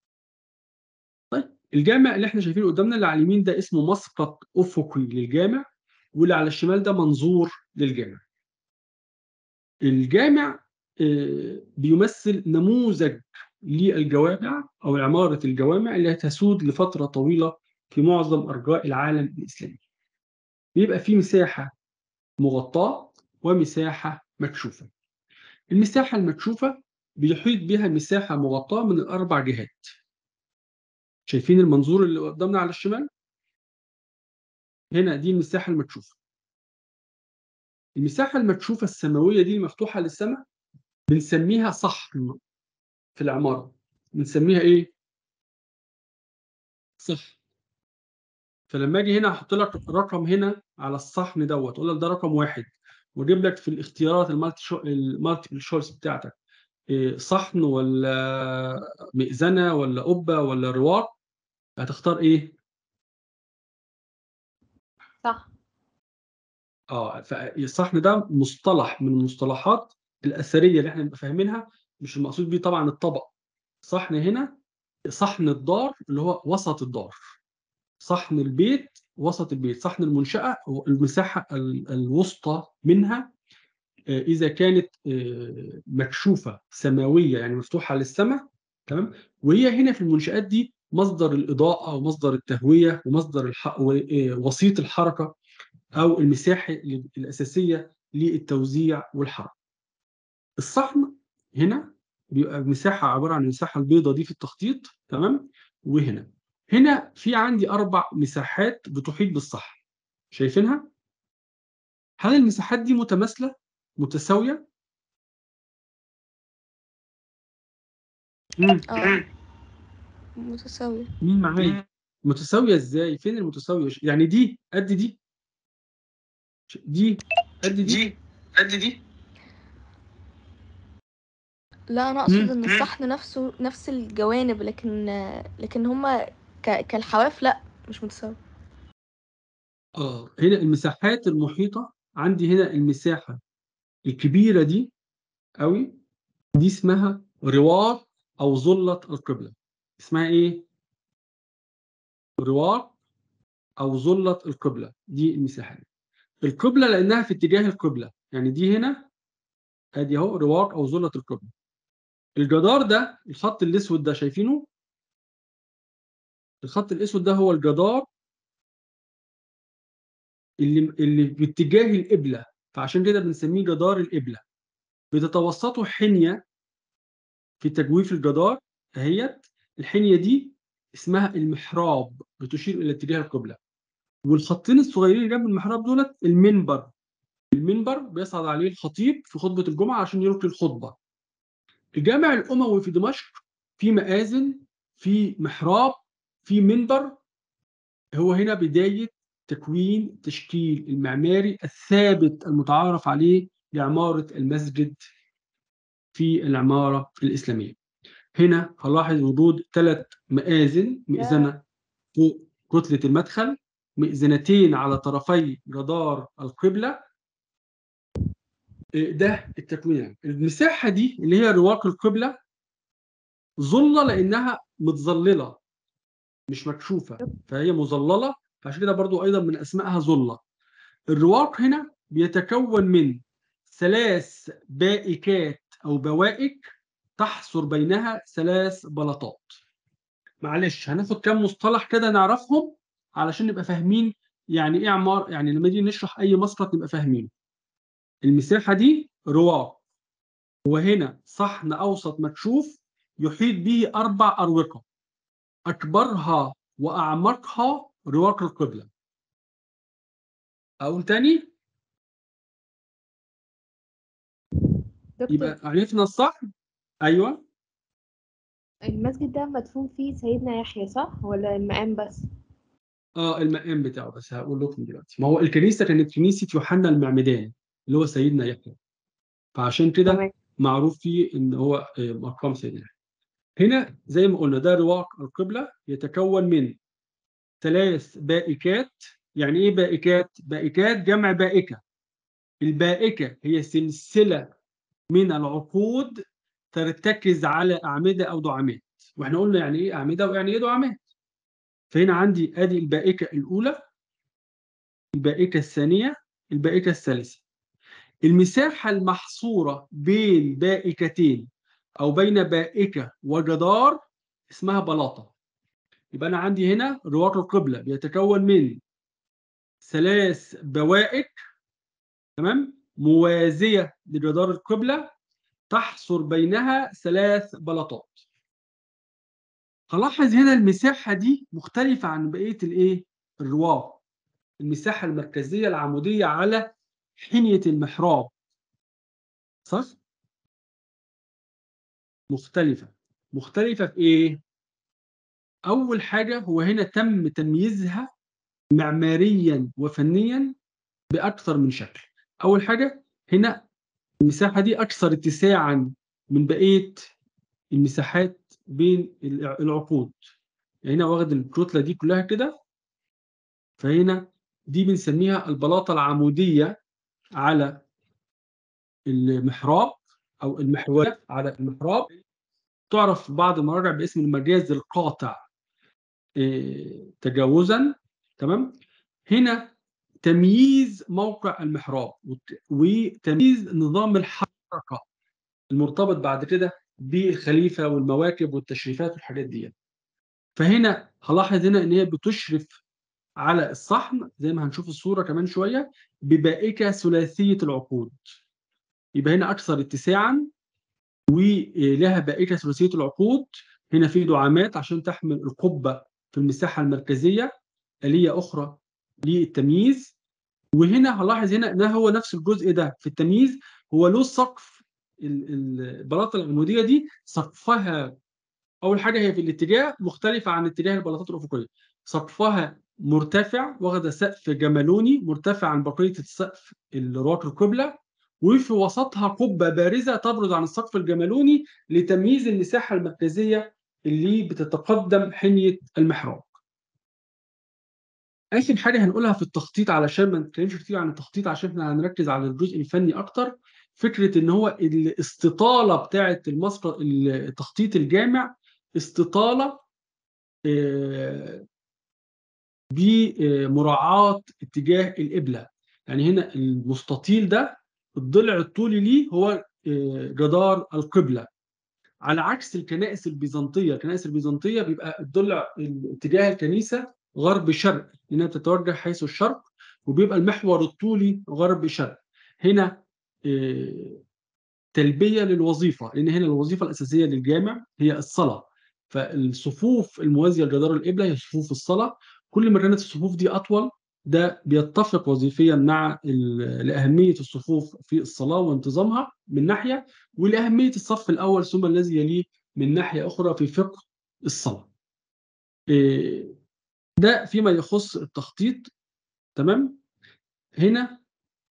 طيب الجامع اللي احنا شايفينه قدامنا اللي على اليمين ده اسمه مسقط افقي للجامع واللي على الشمال ده منظور للجامع الجامع آه، بيمثل نموذج للجوامع او عماره الجوامع اللي هتسود لفتره طويله في معظم ارجاء العالم الاسلامي بيبقى في مساحه مغطاه ومساحه مكشوفه المساحه المكشوفه بيحيط بها مساحه مغطاه من الاربع جهات شايفين المنظور اللي قدامنا على الشمال هنا دي المساحه المكشوفه المساحه المكشوفه السماويه دي المفتوحه للسماء بنسميها صحن في العماره بنسميها ايه صحن فلما اجي هنا احط لك رقم هنا على الصحن دوت اقول لك ده رقم واحد واجيب لك في الاختيارات المالتي شو... المالتيبل شويس بتاعتك إيه صحن ولا مئذنه ولا قبه ولا رواق هتختار ايه؟ صح اه فالصحن ده مصطلح من المصطلحات الاثريه اللي احنا بنبقى فاهمينها مش المقصود بيه طبعا الطبق صحن هنا صحن الدار اللي هو وسط الدار صحن البيت وسط البيت صحن المنشأة هو المساحة ال- الوسطى منها آه، إذا كانت آه، مكشوفة سماوية يعني مفتوحة للسماء تمام وهي هنا في المنشآت دي مصدر الإضاءة ومصدر التهوية ومصدر الح... و- آه، وسيط الحركة أو المساحة الأساسية للتوزيع والحركة الصحن هنا بيبقى مساحة عبارة عن المساحة البيضاء دي في التخطيط تمام وهنا هنا في عندي أربع مساحات بتحيط بالصحن شايفينها؟ هل المساحات دي متماثلة؟ متساوية؟ مم. اه متساوية مين معايا؟ متساوية ازاي؟ فين المتساوية؟ يعني دي قد دي دي قد دي دي قد دي لا انا اقصد مم. ان الصحن نفسه نفس الجوانب لكن لكن هما ك... كالحواف لا مش متساوي اه هنا المساحات المحيطة عندي هنا المساحة الكبيرة دي قوي دي اسمها رواق أو ظلة القبلة اسمها إيه؟ رواق أو ظلة القبلة دي المساحة دي. القبلة لأنها في اتجاه القبلة يعني دي هنا ادي اهو رواق أو ظلة القبلة الجدار ده الخط الأسود ده شايفينه؟ الخط الأسود ده هو الجدار اللي اللي باتجاه القبلة فعشان كده بنسميه جدار القبلة بتتوسطه حنية في تجويف الجدار اهيت الحنية دي اسمها المحراب بتشير إلى اتجاه القبلة والخطين الصغيرين جنب المحراب دولت المنبر المنبر بيصعد عليه الخطيب في خطبة الجمعة عشان يلقي الخطبة الجامع الأموي في دمشق في مآذن في محراب في منبر هو هنا بداية تكوين التشكيل المعماري الثابت المتعارف عليه لعمارة المسجد في العمارة الإسلامية هنا هنلاحظ وجود ثلاث مآذن مئذنة فوق كتلة المدخل مئذنتين على طرفي جدار القبلة إيه ده التكوين يعني. المساحة دي اللي هي رواق القبلة ظلة لأنها متظللة مش مكشوفة فهي مظللة عشان كده برضو أيضا من أسمائها ظلة الرواق هنا بيتكون من ثلاث بائكات أو بوائك تحصر بينها ثلاث بلاطات معلش هناخد كام مصطلح كده نعرفهم علشان نبقى فاهمين يعني ايه عمار يعني لما نيجي نشرح اي مسقط نبقى فاهمينه المساحه دي رواق وهنا صحن اوسط مكشوف يحيط به اربع اروقه اكبرها واعمقها رواق القبله اقول تاني دكتور يبقى عرفنا الصحن ايوه المسجد ده مدفون فيه سيدنا يحيى صح ولا المقام بس اه المقام بتاعه بس هقول لكم دلوقتي ما هو الكنيسه كانت كنيسه يوحنا المعمدان اللي هو سيدنا يحيى فعشان كده تمام معروف فيه ان هو آه، مقام سيدنا يحيى هنا زي ما قلنا ده رواق القبله يتكون من ثلاث بائكات يعني ايه بائكات بائكات جمع بائكه البائكه هي سلسله من العقود ترتكز على اعمده او دعامات واحنا قلنا يعني ايه اعمده ويعني ايه دعامات فهنا عندي ادي البائكه الاولى البائكه الثانيه البائكه الثالثه المساحه المحصوره بين بائكتين او بين بائكه وجدار اسمها بلاطه يبقى انا عندي هنا رواق القبله بيتكون من ثلاث بوائك تمام موازيه لجدار القبله تحصر بينها ثلاث بلاطات هلاحظ هنا المساحه دي مختلفه عن بقيه الايه الرواق المساحه المركزيه العموديه على حنيه المحراب صح مختلفه مختلفه في ايه اول حاجه هو هنا تم تمييزها معماريا وفنيا باكثر من شكل اول حاجه هنا المساحه دي اكثر اتساعا من بقيه المساحات بين الع- العقود يعني هنا واخد الكتله دي كلها كده فهنا دي بنسميها البلاطه العموديه على المحراب او المحوريه على المحراب تعرف في بعض المراجع باسم المجاز القاطع إيه، تجاوزا تمام هنا تمييز موقع المحراب وت- وتمييز نظام الحركه المرتبط بعد كده بالخليفه والمواكب والتشريفات والحاجات دي فهنا هلاحظ هنا ان هي بتشرف على الصحن زي ما هنشوف الصوره كمان شويه ببائكه ثلاثيه العقود يبقى هنا اكثر اتساعا ولها بائكه ثلاثيه العقود هنا في دعامات عشان تحمل القبه في المساحه المركزيه آلية أخرى للتمييز وهنا هلاحظ هنا ده هو نفس الجزء ده في التمييز هو له سقف ال- ال- البلاطه العموديه دي سقفها اول حاجه هي في الاتجاه مختلفه عن اتجاه البلاطات الافقيه سقفها مرتفع واخدة سقف جمالوني مرتفع عن بقية السقف الرواق القبلة وفي وسطها قبة بارزة تبرز عن السقف الجمالوني لتمييز المساحة المركزية اللي بتتقدم حنية المحراب. آخر حاجة هنقولها في التخطيط علشان ما نتكلمش كتير عن التخطيط عشان احنا هنركز على الجزء الفني أكتر فكرة إن هو الاستطالة بتاعة المسقط التخطيط الجامع استطالة آه، بمراعاة اتجاه القبلة يعني هنا المستطيل ده الضلع الطولي ليه هو آه، جدار القبلة على عكس الكنائس البيزنطية الكنائس البيزنطية بيبقى الضلع اتجاه الكنيسة غرب شرق لأنها بتتوجه حيث الشرق وبيبقى المحور الطولي غرب شرق هنا آه، تلبية للوظيفة لأن هنا الوظيفة الأساسية للجامع هي الصلاة فالصفوف الموازية لجدار القبلة هي صفوف الصلاة كل ما كانت الصفوف دي أطول ده بيتفق وظيفيا مع ال- لأهمية الصفوف في الصلاة وانتظامها من ناحية ولأهمية الصف الأول ثم الذي يليه من ناحية أخرى في فقه الصلاة. إيه، ده فيما يخص التخطيط تمام؟ هنا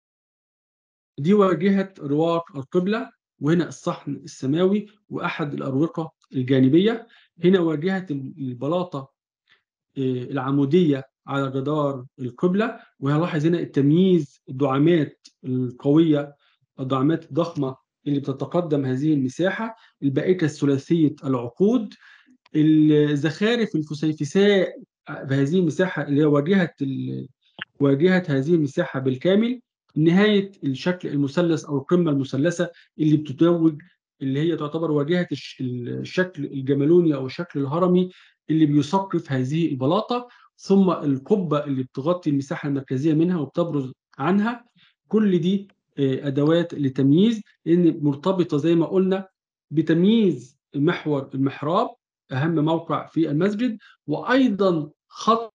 دي واجهة رواق القبلة وهنا الصحن السماوي وأحد الأروقة الجانبية هنا واجهة البلاطة آه، العمودية على جدار القبلة وهنلاحظ هنا التمييز الدعامات القوية الدعامات الضخمة اللي بتتقدم هذه المساحة البائكة الثلاثية العقود الزخارف الفسيفساء بهذه المساحة اللي هي واجهة ال- واجهة هذه المساحة بالكامل نهاية الشكل المثلث أو القمة المثلثة اللي بتتوج اللي هي تعتبر واجهة الش- الشكل الجمالوني أو الشكل الهرمي اللي بيسقف هذه البلاطة ثم القبة اللي بتغطي المساحة المركزية منها وبتبرز عنها كل دي آه، أدوات لتمييز لأن مرتبطة زي ما قلنا بتمييز محور المحراب أهم موقع في المسجد وأيضا خط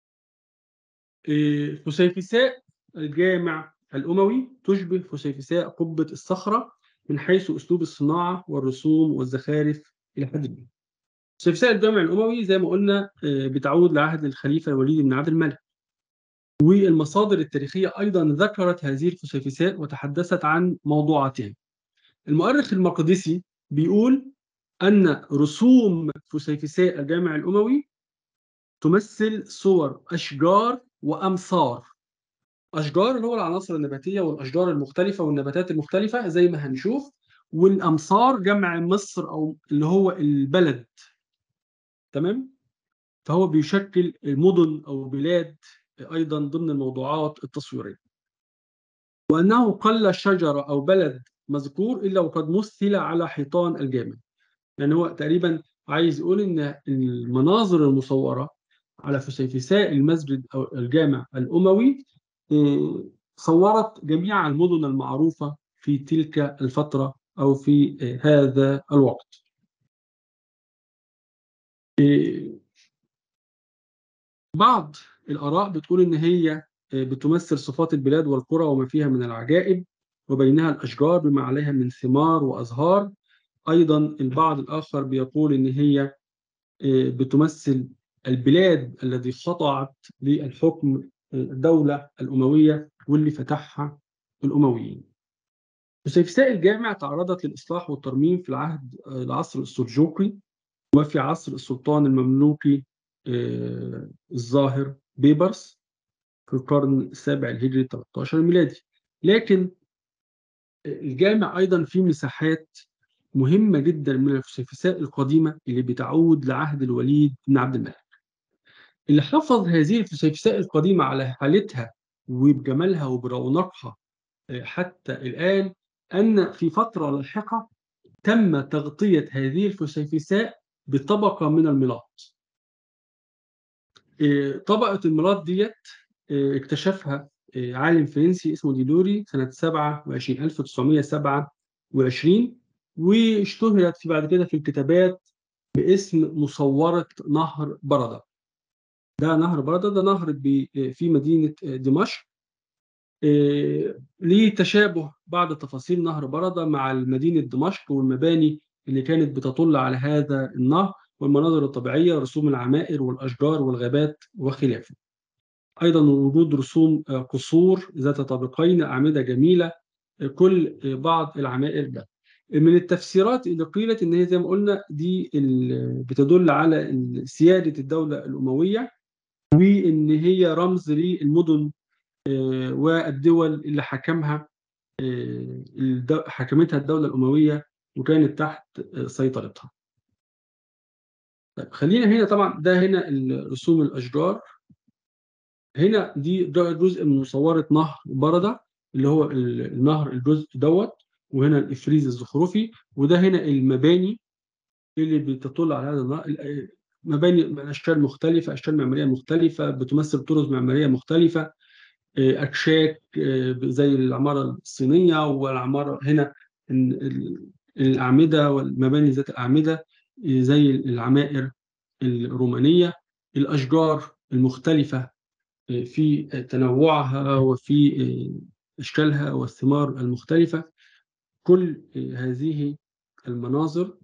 آه، فسيفساء الجامع الأموي تشبه فسيفساء قبة الصخرة من حيث أسلوب الصناعة والرسوم والزخارف إلى حد ما. فسيفساء الجامع الأموي زي ما قلنا آه، بتعود لعهد الخليفة الوليد بن عبد الملك. والمصادر التاريخية أيضا ذكرت هذه الفسيفساء وتحدثت عن موضوعاتها. المؤرخ المقدسي بيقول أن رسوم فسيفساء الجامع الأموي تمثل صور أشجار وأمصار أشجار اللي هو العناصر النباتية والأشجار المختلفة والنباتات المختلفة زي ما هنشوف والأمصار جمع مصر أو اللي هو البلد تمام فهو بيشكل مدن أو بلاد أيضا ضمن الموضوعات التصويرية وأنه قل شجرة أو بلد مذكور إلا وقد مثل على حيطان الجامع يعني هو تقريبا عايز يقول إن المناظر المصورة على فسيفساء المسجد أو الجامع الأموي آه، صورت جميع المدن المعروفة في تلك الفترة أو في آه، هذا الوقت آه، بعض الآراء بتقول إن هي آه، بتمثل صفات البلاد والقرى وما فيها من العجائب وبينها الأشجار بما عليها من ثمار وأزهار أيضا البعض الآخر بيقول إن هي آه، بتمثل البلاد التي خضعت للحكم الدولة الأموية واللي فتحها الأمويين. فسيفساء الجامع تعرضت للإصلاح والترميم في العهد العصر السلجوقي وفي عصر السلطان المملوكي آه، الظاهر بيبرس في القرن السابع الهجري 13 الميلادي. لكن الجامع أيضا فيه مساحات مهمة جدا من الفسيفساء القديمة اللي بتعود لعهد الوليد بن عبد الملك. اللي حفظ هذه الفسيفساء القديمة على حالتها وبجمالها وبرونقها آه، حتى الآن أن في فترة لاحقة تم تغطية هذه الفسيفساء بطبقة من الملاط. آه، طبقة الملاط ديت آه، اكتشفها آه، عالم فرنسي اسمه ديلوري سنة 27 1927 واشتهرت في بعد كده في الكتابات باسم مصورة نهر بردة. ده نهر بردة ده نهر بي- في مدينة دمشق إيه، ليه تشابه بعض تفاصيل نهر بردة مع مدينة دمشق والمباني اللي كانت بتطل على هذا النهر والمناظر الطبيعية رسوم العمائر والأشجار والغابات وخلافه أيضا وجود رسوم آه، قصور ذات طابقين أعمدة جميلة آه، كل آه، بعض العمائر ده من التفسيرات اللي قيلت ان هي زي ما قلنا دي ال- بتدل على ال- سياده الدوله الامويه وان هي رمز للمدن آه، والدول اللي حكمها آه، الدو- حكمتها الدوله الامويه وكانت تحت آه، سيطرتها. طيب خلينا هنا طبعا ده هنا ال- رسوم الاشجار هنا دي ده جزء من مصوره نهر برده اللي هو ال- النهر الجزء دوت وهنا الافريز الزخرفي وده هنا المباني اللي بتطل على هذا النهر ال- مباني من اشكال مختلفه اشكال معماريه مختلفه بتمثل طرز معماريه مختلفه آه، اكشاك آه، زي العماره الصينيه والعماره هنا ال- ال- الاعمده والمباني ذات الاعمده آه، زي العمائر الرومانيه الاشجار المختلفه آه، في تنوعها وفي آه، اشكالها والثمار المختلفه كل آه، هذه المناظر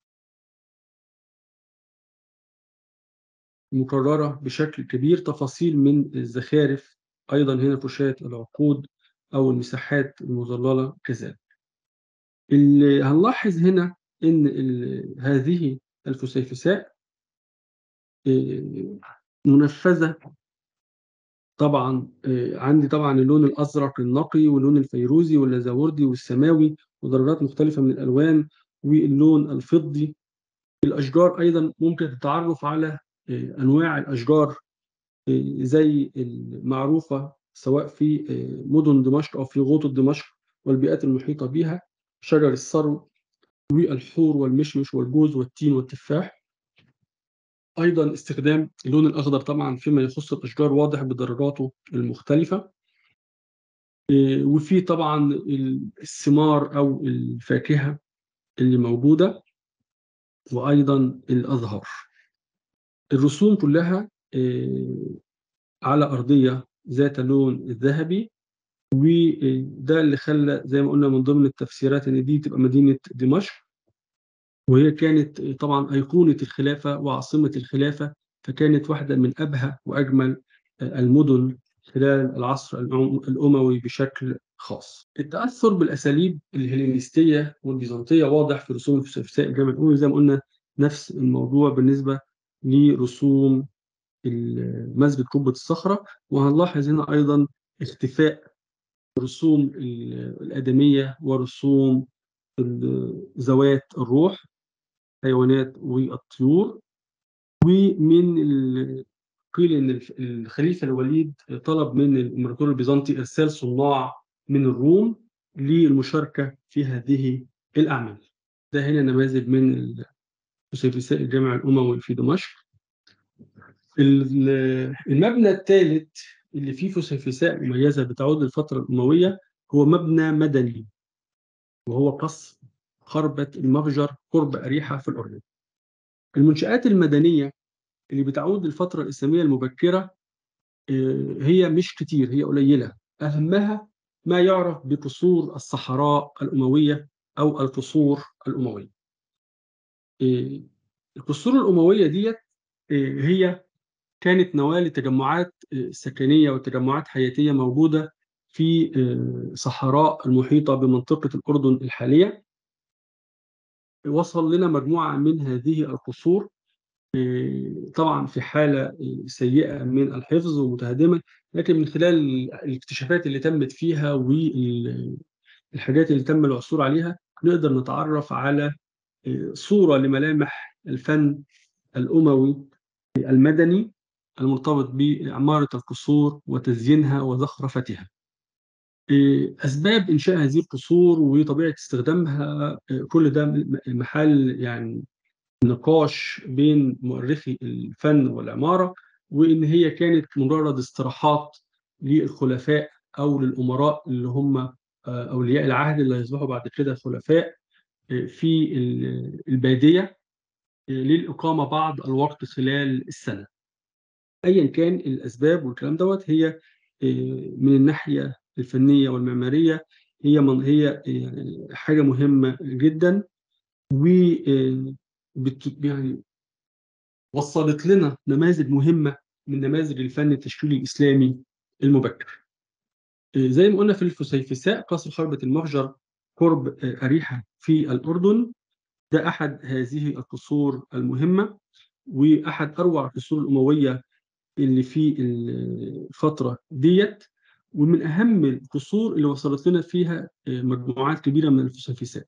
مكررة بشكل كبير تفاصيل من الزخارف أيضا هنا فشاة العقود أو المساحات المظللة كذلك اللي هنلاحظ هنا إن ال- هذه الفسيفساء آه، منفذة طبعا آه، عندي طبعا اللون الأزرق النقي واللون الفيروزي واللازوردي والسماوي ودرجات مختلفة من الألوان واللون الفضي الأشجار أيضا ممكن التعرف على آه، أنواع الأشجار آه، زي المعروفة سواء في آه، مدن دمشق أو في غوطة دمشق والبيئات المحيطة بها شجر السرو والحور والمشمش والجوز والتين والتفاح أيضا استخدام اللون الأخضر طبعا فيما يخص الأشجار واضح بدرجاته المختلفة آه، وفي طبعا الثمار أو الفاكهة اللي موجودة وأيضا الأزهار الرسوم كلها آه، على أرضية ذات اللون الذهبي وده اللي خلى زي ما قلنا من ضمن التفسيرات ان دي تبقى مدينه دمشق وهي كانت طبعا ايقونه الخلافه وعاصمه الخلافه فكانت واحده من ابهى واجمل المدن خلال العصر الأم- الاموي بشكل خاص. التاثر بالاساليب الهلينستيه والبيزنطيه واضح في رسوم الفسيفساء الجامع الاموي زي ما قلنا نفس الموضوع بالنسبه لرسوم مسجد قبه الصخره وهنلاحظ هنا ايضا اختفاء رسوم ال- الآدمية ورسوم ال- ذوات الروح حيوانات والطيور ومن ال- قيل ان الف- الخليفه الوليد طلب من الامبراطور البيزنطي ارسال صناع من الروم للمشاركه في هذه الاعمال. ده هنا نماذج من فسيفساء الجامع الاموي في دمشق. ال- المبنى الثالث اللي فيه فسيفساء مميزه بتعود للفتره الامويه هو مبنى مدني وهو قصر خربة المفجر قرب أريحة في الأردن. المنشآت المدنية اللي بتعود للفترة الإسلامية المبكرة آه، هي مش كتير هي قليلة أهمها ما يعرف بقصور الصحراء الأموية أو القصور الأموية آه، القصور الأموية ديت آه، هي كانت نواة لتجمعات آه، سكنية وتجمعات حياتية موجودة في آه، صحراء المحيطة بمنطقة الأردن الحالية وصل لنا مجموعة من هذه القصور آه، طبعا في حالة آه، سيئة من الحفظ ومتهدمة لكن من خلال الاكتشافات اللي تمت فيها والحاجات اللي تم العثور عليها نقدر نتعرف على آه، صورة لملامح الفن الأموي المدني المرتبط بعمارة القصور وتزيينها وزخرفتها. آه، أسباب إنشاء هذه القصور وطبيعة استخدامها آه، كل ده م- محل يعني نقاش بين مؤرخي الفن والعمارة وإن هي كانت مجرد استراحات للخلفاء أو للأمراء اللي هم آه، أولياء العهد اللي هيصبحوا بعد كده خلفاء آه، في ال- البادية آه، للإقامة بعض الوقت خلال السنة. ايا كان الاسباب والكلام دوت هي آه، من الناحيه الفنيه والمعماريه هي من هي آه، حاجه مهمه جدا و آه، بت- يعني وصلت لنا نماذج مهمة من نماذج الفن التشكيلي الإسلامي المبكر آه، زي ما قلنا في الفسيفساء قصر خربة المهجر قرب آه، أريحة في الأردن ده أحد هذه القصور المهمة وأحد أروع القصور الأموية اللي في الفترة ديت ومن أهم القصور اللي وصلت لنا فيها آه، مجموعات كبيرة من الفسيفساء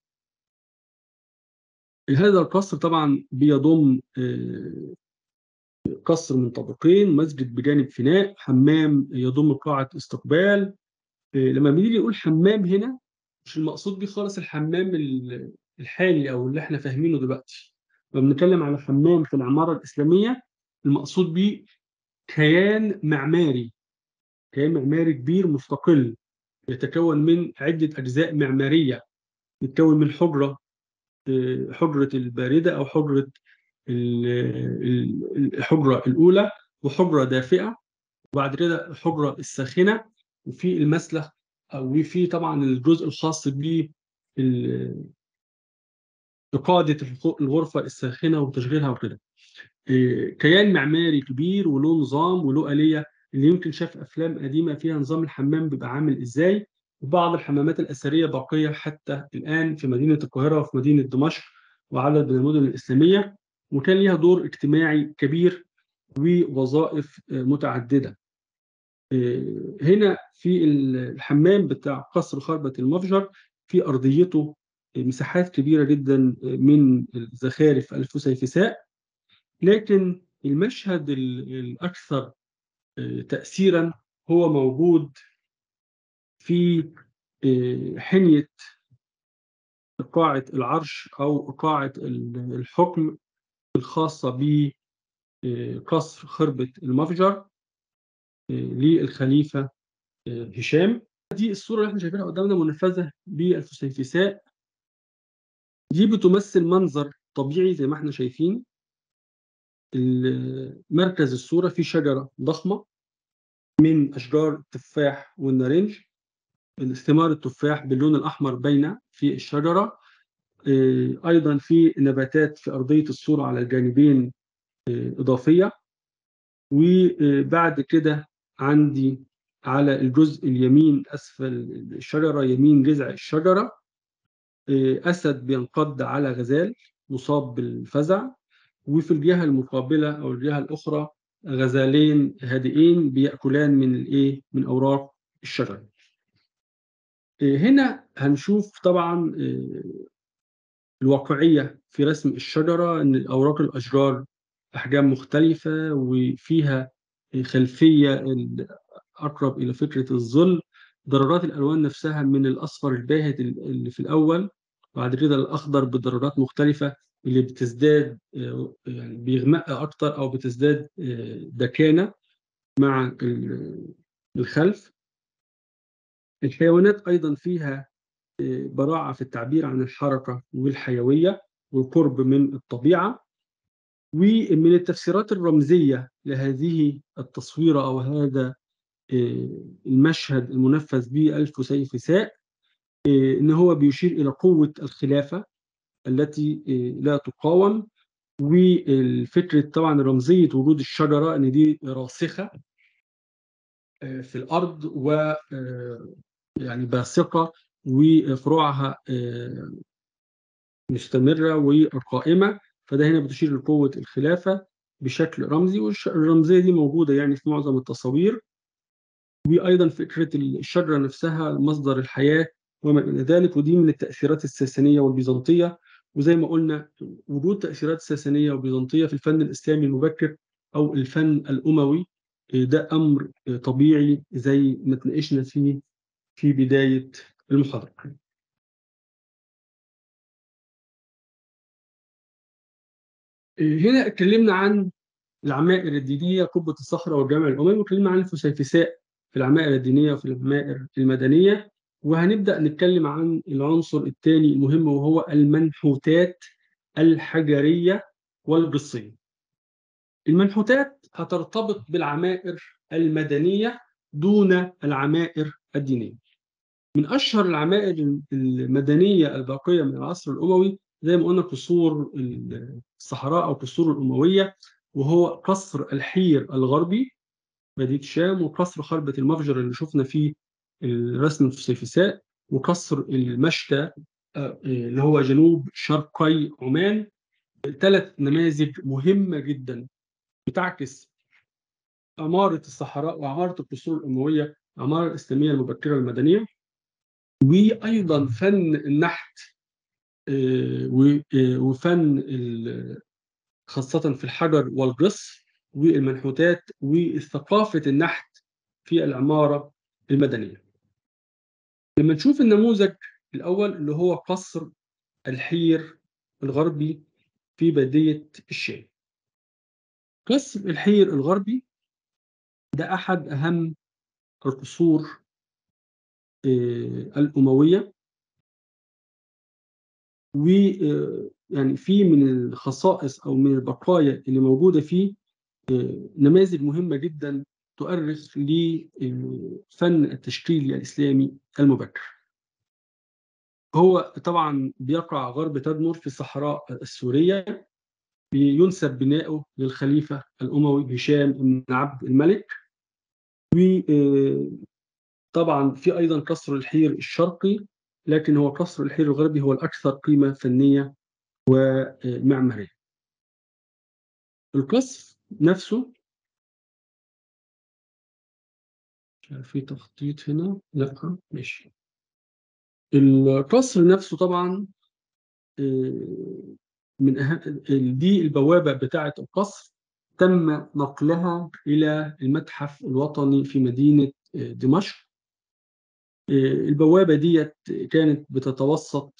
هذا القصر طبعا بيضم آه، قصر من طابقين مسجد بجانب فناء حمام يضم قاعة استقبال آه، لما بنيجي نقول حمام هنا مش المقصود بيه خالص الحمام ال- الحالي او اللي احنا فاهمينه دلوقتي لما بنتكلم على حمام في العمارة الإسلامية المقصود بيه كيان معماري كيان معماري كبير مستقل يتكون من عدة أجزاء معمارية يتكون من حجرة آه، حجرة الباردة أو حجرة ال- ال- الحجرة الأولى وحجرة دافئة وبعد كده الحجرة الساخنة وفي المسلخ أو في طبعا الجزء الخاص ب إقادة الخ- الغرفة الساخنة وتشغيلها وكده. إيه، كيان معماري كبير وله نظام وله آلية اللي يمكن شاف أفلام قديمة فيها نظام الحمام بيبقى عامل إزاي وبعض الحمامات الأثرية باقية حتى الآن في مدينة القاهرة وفي مدينة دمشق وعدد من المدن الإسلامية وكان ليها دور اجتماعي كبير ووظائف آه، متعددة آه، هنا في الحمام بتاع قصر خربة المفجر في أرضيته مساحات كبيرة جدا من الزخارف الفسيفساء لكن المشهد ال- الأكثر آه، تأثيرا هو موجود في آه، حنية قاعة العرش أو قاعة ال- الحكم الخاصة بقصر خربة المفجر آه، للخليفة آه، هشام دي الصورة اللي احنا شايفينها قدامنا منفذة بالفسيفساء دي بتمثل منظر طبيعي زي ما احنا شايفين ال- مركز الصورة فيه شجرة ضخمة من أشجار التفاح والنارنج ثمار التفاح باللون الأحمر باينة في الشجرة آه، أيضا في نباتات في أرضية الصورة على الجانبين آه، إضافية وبعد كده عندي على الجزء اليمين أسفل الشجرة يمين جذع الشجرة آه، أسد بينقض على غزال مصاب بالفزع وفي الجهة المقابلة أو الجهة الأخرى غزالين هادئين بيأكلان من الإيه؟ من أوراق الشجرة. آه، هنا هنشوف طبعا آه، الواقعية في رسم الشجرة إن أوراق الأشجار أحجام مختلفة وفيها خلفية أقرب إلى فكرة الظل درجات الألوان نفسها من الأصفر الباهت اللي في الأول بعد كده الأخضر بدرجات مختلفة اللي بتزداد آه، يعني بيغمق أكتر أو بتزداد آه، دكانة مع ال- الخلف الحيوانات أيضا فيها آه، براعة في التعبير عن الحركة والحيوية والقرب من الطبيعة ومن التفسيرات الرمزية لهذه التصويرة أو هذا آه، المشهد المنفذ به الفسيفساء آه، إن هو بيشير إلى قوة الخلافة التي آه، لا تقاوم والفكرة طبعا رمزية وجود الشجرة إن دي راسخة آه، في الأرض و آه، يعني باسقة وفروعها آه، مستمرة وقائمة فده هنا بتشير لقوة الخلافة بشكل رمزي والرمزية دي موجودة يعني في معظم التصاوير وأيضا فكرة الشجرة نفسها مصدر الحياة وما إلى ذلك ودي من التأثيرات الساسانية والبيزنطية وزي ما قلنا وجود تأثيرات ساسانية وبيزنطية في الفن الإسلامي المبكر أو الفن الأموي إيه، ده أمر إيه، طبيعي زي ما اتناقشنا فيه في بداية المحاضرة. إيه، هنا اتكلمنا عن العمائر الدينية قبة الصخرة والجامع الأموي واتكلمنا عن الفسيفساء في العمائر الدينية وفي العمائر المدنية وهنبدأ نتكلم عن العنصر الثاني المهم وهو المنحوتات الحجرية والجصية. المنحوتات هترتبط بالعمائر المدنية دون العمائر الدينية. من أشهر العمائر المدنية الباقية من العصر الأموي زي ما قلنا قصور الصحراء أو قصور الأموية وهو قصر الحير الغربي مدينة الشام وقصر خربة المفجر اللي شفنا فيه الرسم في سيفساء وقصر المشتى آه، اللي هو جنوب شرقي عمان ثلاث نماذج مهمة جدا بتعكس عمارة الصحراء وعمارة القصور الأموية العمارة الإسلامية المبكرة المدنية وأيضا فن النحت آه، و- آه، وفن ال- خاصة في الحجر والجص والمنحوتات وثقافة النحت في العمارة المدنية لما نشوف النموذج الأول اللي هو قصر الحير الغربي في بادية الشام قصر الحير الغربي ده أحد أهم القصور آه، الأموية ويعني في من الخصائص أو من البقايا اللي موجودة فيه آه، نماذج مهمة جدا تؤرخ لفن التشكيل الإسلامي المبكر هو طبعا بيقع غرب تدمر في الصحراء السورية ينسب بناؤه للخليفة الأموي هشام بن عبد الملك وطبعا في أيضا قصر الحير الشرقي لكن هو قصر الحير الغربي هو الأكثر قيمة فنية ومعمارية القصر نفسه مش عارف في تخطيط هنا لا ماشي القصر نفسه طبعا آه، من أهم دي البوابة بتاعة القصر تم نقلها إلى المتحف الوطني في مدينة آه، دمشق آه، البوابة ديت كانت بتتوسط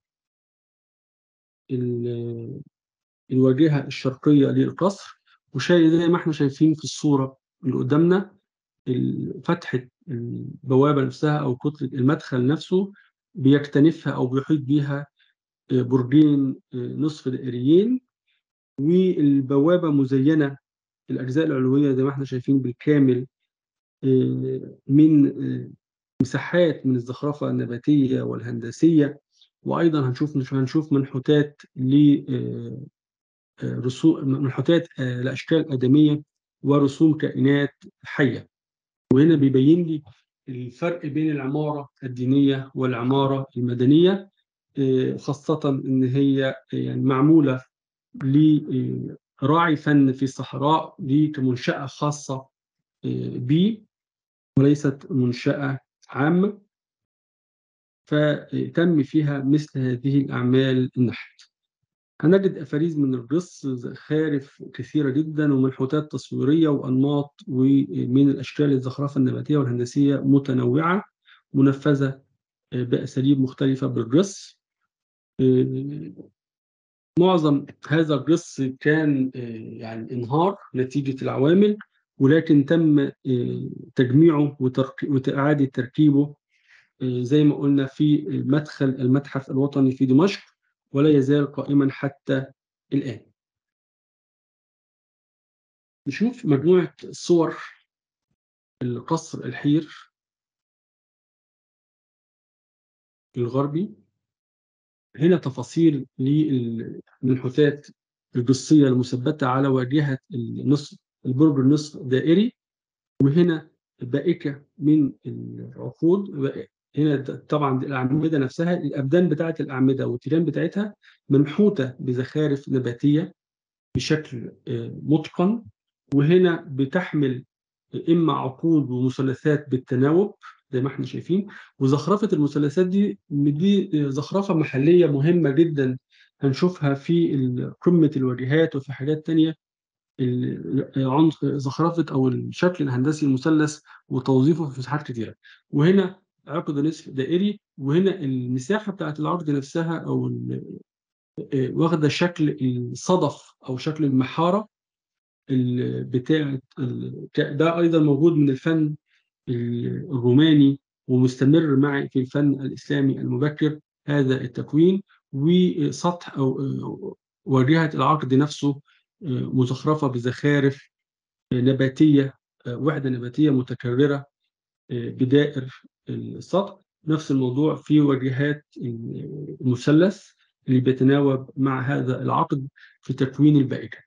ال- الواجهة الشرقية للقصر وشيء زي ما احنا شايفين في الصورة اللي قدامنا ال- فتحة البوابة نفسها أو كتلة المدخل نفسه بيكتنفها أو بيحيط بيها آه، برجين آه، نصف دائريين والبوابة مزينة الأجزاء العلوية زي ما احنا شايفين بالكامل آه، من آه، مساحات من الزخرفة النباتية والهندسية وأيضا هنشوف مش هنشوف منحوتات ل آه، آه، رسوم منحوتات آه، لأشكال آدمية ورسوم كائنات حية وهنا بيبين لي الفرق بين العمارة الدينية والعمارة المدنية آه، خاصة إن هي يعني معمولة لراعي فن في الصحراء دي كمنشأة خاصة آه، بي وليست منشأة عامة فتم فيها مثل هذه الأعمال النحت هنجد أفاريز من الجص زخارف كثيرة جدا ومنحوتات تصويرية وأنماط ومن الأشكال الزخرفة النباتية والهندسية متنوعة منفذة آه، بأساليب مختلفة بالجص آه، معظم هذا الجص كان آه، يعني انهار نتيجة العوامل ولكن تم آه، تجميعه وترك- وإعادة تركيبه آه، زي ما قلنا في مدخل المتحف الوطني في دمشق ولا يزال قائما حتى الآن نشوف مجموعة صور القصر الحير الغربي هنا تفاصيل للمنحوتات الجصية المثبتة على واجهة النصف البرج النصف دائري وهنا بائكة من العقود هنا طبعا دي الأعمدة نفسها الأبدان بتاعة الأعمدة والتيران بتاعتها منحوتة بزخارف نباتية بشكل آه، متقن وهنا بتحمل إما عقود ومثلثات بالتناوب زي ما احنا شايفين وزخرفة المثلثات دي دي زخرفة محلية مهمة جدا هنشوفها في ال- قمة الواجهات وفي حاجات تانية ال- عنصر زخرفة أو الشكل الهندسي المثلث وتوظيفه في مساحات كتيرة وهنا عقد نصف دائري وهنا المساحة بتاعت العقد نفسها أو ال- آه، واخدة شكل الصدف أو شكل المحارة ال- بتاعت ال- ده أيضا موجود من الفن الروماني ومستمر معي في الفن الإسلامي المبكر هذا التكوين وسطح أو أو واجهة العقد نفسه مزخرفة بزخارف نباتية وحدة نباتية متكررة بدائر السطح نفس الموضوع في واجهات المثلث اللي بيتناوب مع هذا العقد في تكوين البائكة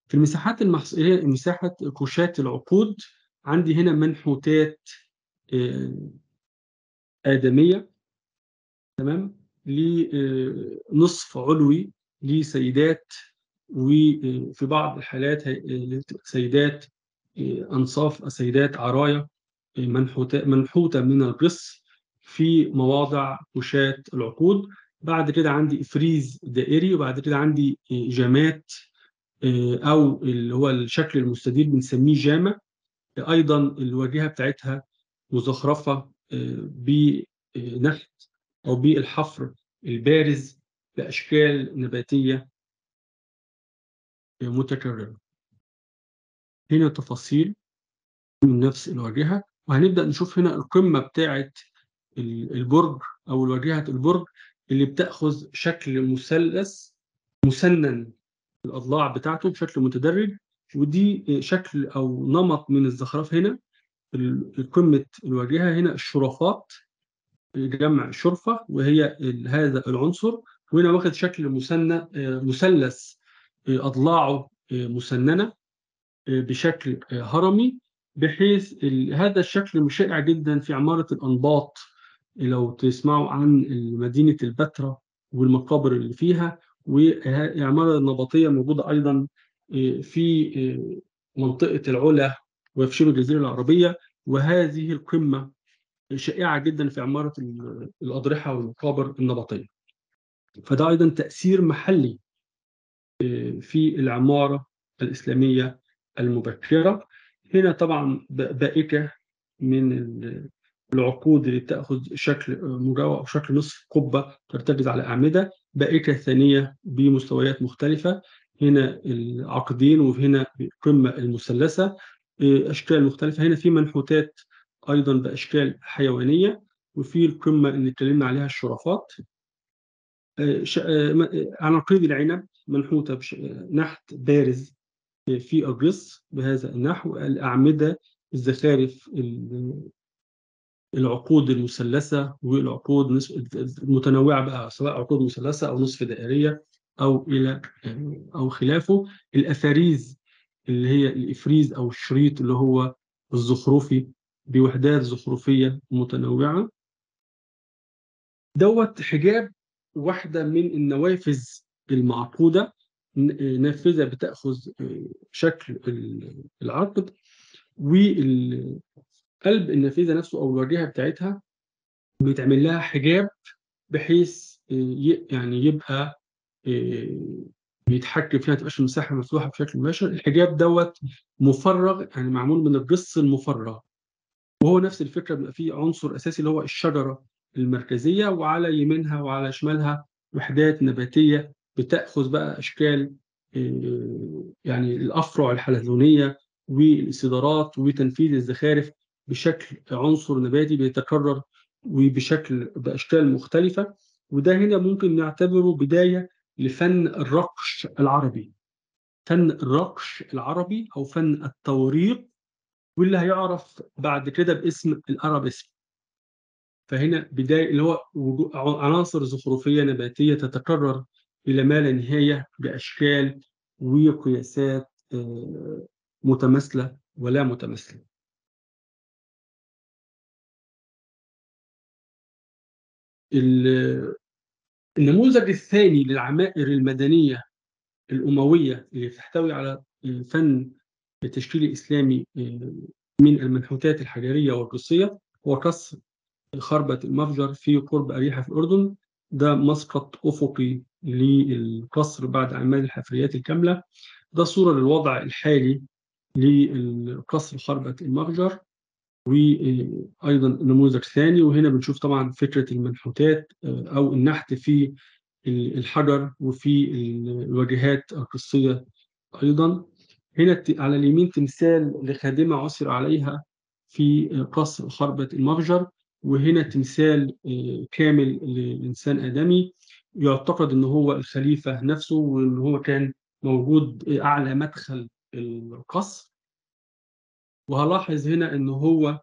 في المساحات المحص... اللي هي مساحة كوشات العقود عندي هنا منحوتات آه، آدمية تمام لنصف علوي لسيدات وفي بعض الحالات هي- سيدات أنصاف سيدات عرايا منحوتة منحوتة من الجص في مواضع كوشات العقود بعد كده عندي إفريز دائري وبعد كده عندي جامات أو اللي هو الشكل المستدير بنسميه جامة أيضا الواجهة بتاعتها مزخرفة بنحت أو بالحفر البارز بأشكال نباتية متكررة هنا تفاصيل من نفس الواجهة وهنبدأ نشوف هنا القمة بتاعة البرج أو واجهة البرج اللي بتأخذ شكل مثلث مسنن الأضلاع بتاعته بشكل متدرج ودي شكل أو نمط من الزخرف هنا قمة الواجهة هنا الشرفات جمع شرفة وهي هذا العنصر وهنا واخد شكل مسنن مثلث أضلاعه مسننة بشكل هرمي بحيث هذا الشكل شائع جدا في عمارة الأنباط لو تسمعوا عن مدينة البتراء والمقابر اللي فيها والعمارة النبطية موجودة أيضا في منطقة العلا وفي شبه الجزيرة العربية وهذه القمة شائعة جدا في عمارة الأضرحة والمقابر النبطية فده أيضا تأثير محلي في العمارة الإسلامية المبكرة هنا طبعا بائكة من العقود اللي بتأخذ شكل مجاوة أو شكل نصف قبة ترتكز على أعمدة بائكة ثانية بمستويات مختلفة هنا العقدين وهنا القمة المثلثة أشكال مختلفة هنا في منحوتات أيضا بأشكال حيوانية وفي القمة اللي اتكلمنا عليها الشرفات عناقيد العنب منحوتة نحت بارز في الرص بهذا النحو الأعمدة الزخارف العقود المثلثة والعقود المتنوعة بقى سواء عقود مثلثة أو نصف دائرية أو إلى أو خلافه الأفاريز اللي هي الإفريز أو الشريط اللي هو الزخرفي بوحدات زخرفية متنوعة دوت حجاب واحدة من النوافذ المعقودة نافذة بتأخذ شكل العقد وقلب النافذة نفسه أو الواجهة بتاعتها بيتعمل لها حجاب بحيث يعني يبقى بيتحكم فيها تبقاش المساحة مفتوحة بشكل مباشر الحجاب دوت مفرغ يعني معمول من الجص المفرغ وهو نفس الفكرة بيبقى فيه عنصر أساسي اللي هو الشجرة المركزية وعلى يمينها وعلى شمالها وحدات نباتية بتأخذ بقى أشكال يعني الأفرع الحلزونية والاستدارات وتنفيذ الزخارف بشكل عنصر نباتي بيتكرر وبشكل بأشكال مختلفة وده هنا ممكن نعتبره بداية لفن الرقش العربي فن الرقش العربي أو فن التوريق واللي هيعرف بعد كده باسم الأرابيسك فهنا بداية اللي هو عناصر زخرفية نباتية تتكرر إلى ما لا نهاية بأشكال وقياسات متماثلة ولا متماثلة النموذج الثاني للعمائر المدنية الأموية اللي تحتوي على فن تشكيلي إسلامي من المنحوتات الحجرية والقصية هو قصر خربة المفجر في قرب أريحة في الأردن ده مسقط أفقي للقصر بعد أعمال الحفريات الكاملة ده صورة للوضع الحالي للقصر خربة المفجر وأيضا نموذج ثاني وهنا بنشوف طبعا فكرة المنحوتات أو النحت في الحجر وفي الواجهات القصية أيضا هنا على اليمين تمثال لخادمة عثر عليها في قصر خربة المفجر وهنا تمثال كامل لإنسان آدمي يعتقد أنه هو الخليفة نفسه وأنه هو كان موجود أعلى مدخل القصر وهلاحظ هنا أنه هو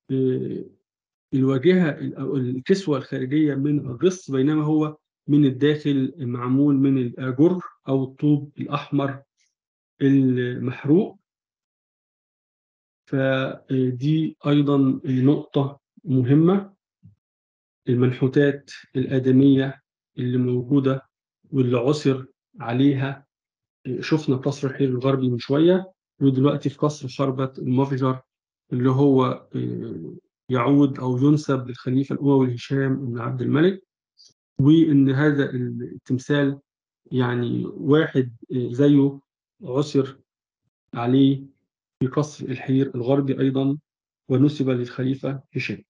الواجهة الكسوة الخارجية من الرص بينما هو من الداخل معمول من الآجر أو الطوب الأحمر المحروق فدي أيضا نقطة مهمة المنحوتات الآدمية اللي موجودة واللي عثر عليها شفنا قصر الحير الغربي من شوية ودلوقتي في قصر خربة المفجر اللي هو يعود أو ينسب للخليفة الأموي هشام بن عبد الملك وإن هذا التمثال يعني واحد زيه عثر عليه في قصر الحير الغربي أيضا ونسب للخليفة هشام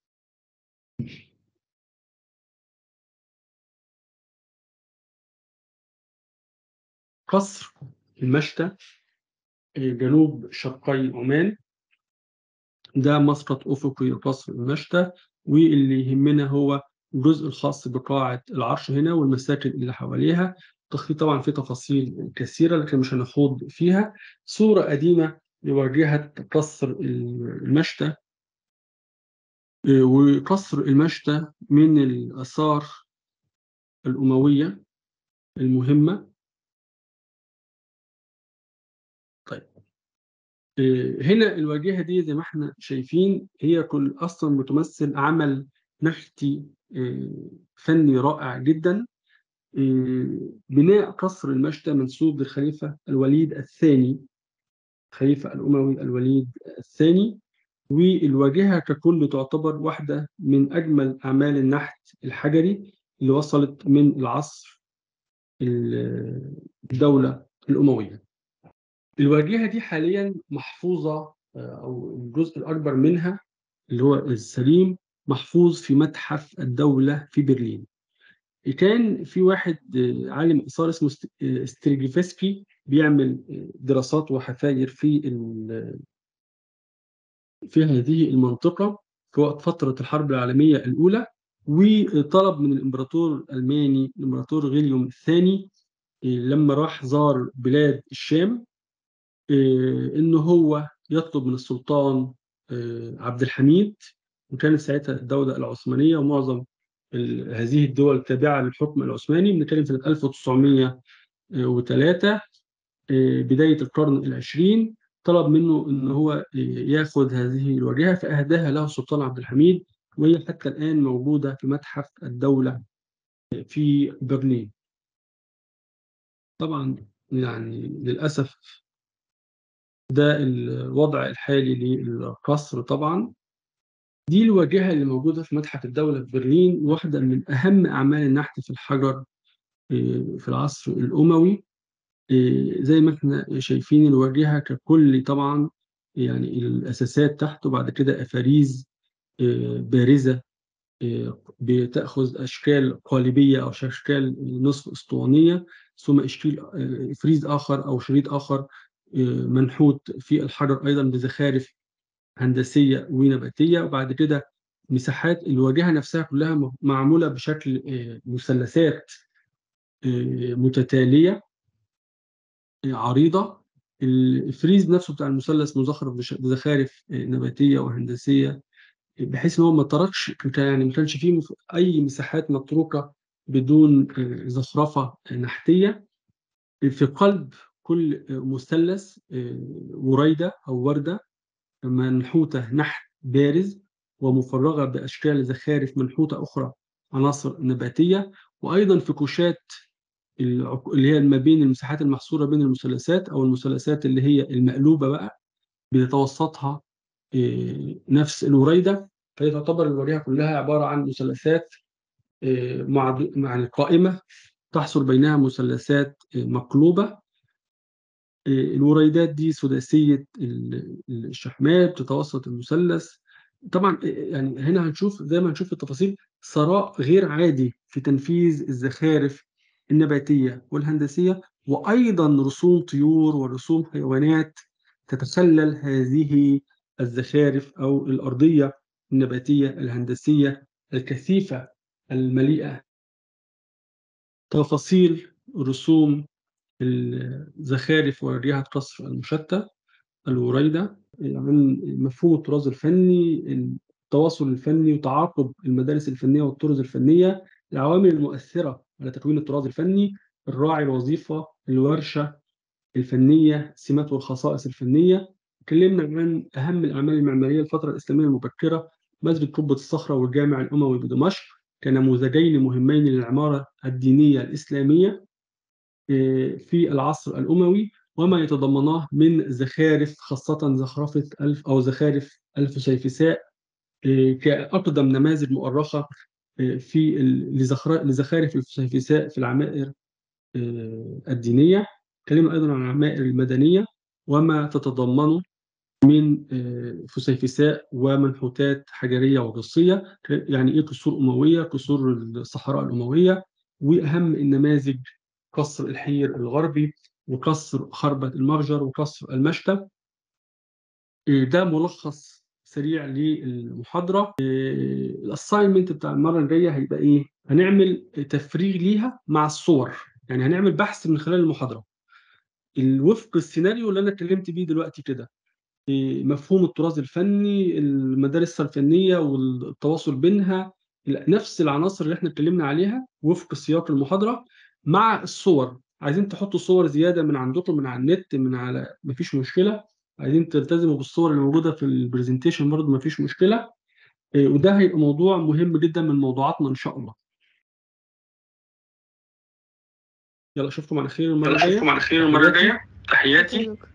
قصر المشتى جنوب شرقي عمان ده مسقط أفقي قصر المشتى واللي يهمنا هو الجزء الخاص بقاعة العرش هنا والمساكن اللي حواليها التخطيط طبعا فيه تفاصيل كثيرة لكن مش هنخوض فيها صورة قديمة لواجهة قصر المشتى وقصر المشتى من الآثار الأموية المهمة طيب هنا الواجهة دي زي ما احنا شايفين هي كل أصلا بتمثل عمل نحتي فني رائع جدا بناء قصر المشتى منسوب للخليفة الوليد الثاني الخليفة الأموي الوليد الثاني والواجهة ككل تعتبر واحدة من أجمل أعمال النحت الحجري اللي وصلت من العصر الدولة الأموية الواجهة دي حاليا محفوظة أو الجزء الأكبر منها اللي هو السليم محفوظ في متحف الدولة في برلين كان في واحد عالم آثار اسمه ستريجيفسكي بيعمل دراسات وحفاير في في هذه المنطقة في وقت فترة الحرب العالمية الأولى وطلب من الإمبراطور الألماني الإمبراطور غيليوم الثاني لما راح زار بلاد الشام إنه هو يطلب من السلطان عبد الحميد وكانت ساعتها الدولة العثمانية ومعظم هذه الدول تابعة للحكم العثماني بنتكلم في 1903 بداية القرن العشرين طلب منه ان هو ياخذ هذه الواجهه فاهداها له السلطان عبد الحميد وهي حتى الان موجوده في متحف الدوله في برلين. طبعا يعني للاسف ده الوضع الحالي للقصر طبعا دي الواجهه اللي موجوده في متحف الدوله في برلين واحده من اهم اعمال النحت في الحجر في العصر الاموي زي ما احنا شايفين الواجهة ككل طبعا يعني الأساسات تحت وبعد كده أفاريز بارزة بتأخذ أشكال قالبية أو أشكال نصف أسطوانية ثم إشكال إفريز آخر أو شريط آخر منحوت في الحجر أيضا بزخارف هندسية ونباتية وبعد كده مساحات الواجهة نفسها كلها معمولة بشكل مثلثات متتالية عريضة الفريز نفسه بتاع المثلث مزخرف بزخارف نباتية وهندسية بحيث ان هو ما تركش يعني ما كانش فيه اي مساحات متروكة بدون زخرفة نحتية في قلب كل مثلث وريدة أو وردة منحوتة نحت بارز ومفرغة بأشكال زخارف منحوتة أخرى عناصر نباتية وأيضا في كوشات اللي هي ما بين المساحات المحصورة بين المثلثات أو المثلثات اللي هي المقلوبة بقى بيتوسطها نفس الوريدة فهي تعتبر الواجهة كلها عبارة عن مثلثات مع يعني قائمة تحصل بينها مثلثات مقلوبة الوريدات دي سداسية الشحمات بتتوسط المثلث طبعا يعني هنا هنشوف زي ما هنشوف في التفاصيل ثراء غير عادي في تنفيذ الزخارف النباتية والهندسية وأيضا رسوم طيور ورسوم حيوانات تتخلل هذه الزخارف أو الأرضية النباتية الهندسية الكثيفة المليئة تفاصيل رسوم الزخارف وريحة قصر المشتى الوريدة عن مفهوم الطراز الفني التواصل الفني وتعاقب المدارس الفنية والطرز الفنية العوامل المؤثرة على تكوين الطراز الفني الراعي الوظيفة الورشة الفنية السمات والخصائص الفنية اتكلمنا عن أهم الأعمال المعمارية الفترة الإسلامية المبكرة مسجد قبة الصخرة والجامع الأموي بدمشق كنموذجين مهمين للعمارة الدينية الإسلامية آه، في العصر الأموي وما يتضمناه من زخارف خاصة زخرفة ألف أو زخارف الفسيفساء آه، كأقدم نماذج مؤرخة آه، في ال- لزخر- لزخارف الفسيفساء في العمائر آه، الدينية اتكلمنا أيضا عن العمائر المدنية وما تتضمنه من آه، فسيفساء ومنحوتات حجرية وجصية يعني إيه قصور أموية قصور الصحراء الأموية وأهم النماذج قصر الحير الغربي وقصر خربة المرجر وقصر المشتى إيه ده ملخص سريع للمحاضرة الاساينمنت بتاع المرة الجاية هيبقى إيه؟ هنعمل تفريغ ليها مع الصور يعني هنعمل بحث من خلال المحاضرة الوفق السيناريو اللي أنا اتكلمت بيه دلوقتي كده إيه، مفهوم الطراز الفني المدارس الفنية والتواصل بينها نفس العناصر اللي احنا اتكلمنا عليها وفق سياق المحاضرة مع الصور عايزين تحطوا صور زيادة من عندكم من على النت من على مفيش مشكلة عايزين تلتزموا بالصور اللي موجودة في البرزنتيشن برضه مفيش مشكلة إيه، وده هيبقى موضوع مهم جدا من موضوعاتنا إن شاء الله يلا اشوفكم على خير المرة يلا الجاية اشوفكم على خير المرة تحياتي. الجاية تحياتي شكراً.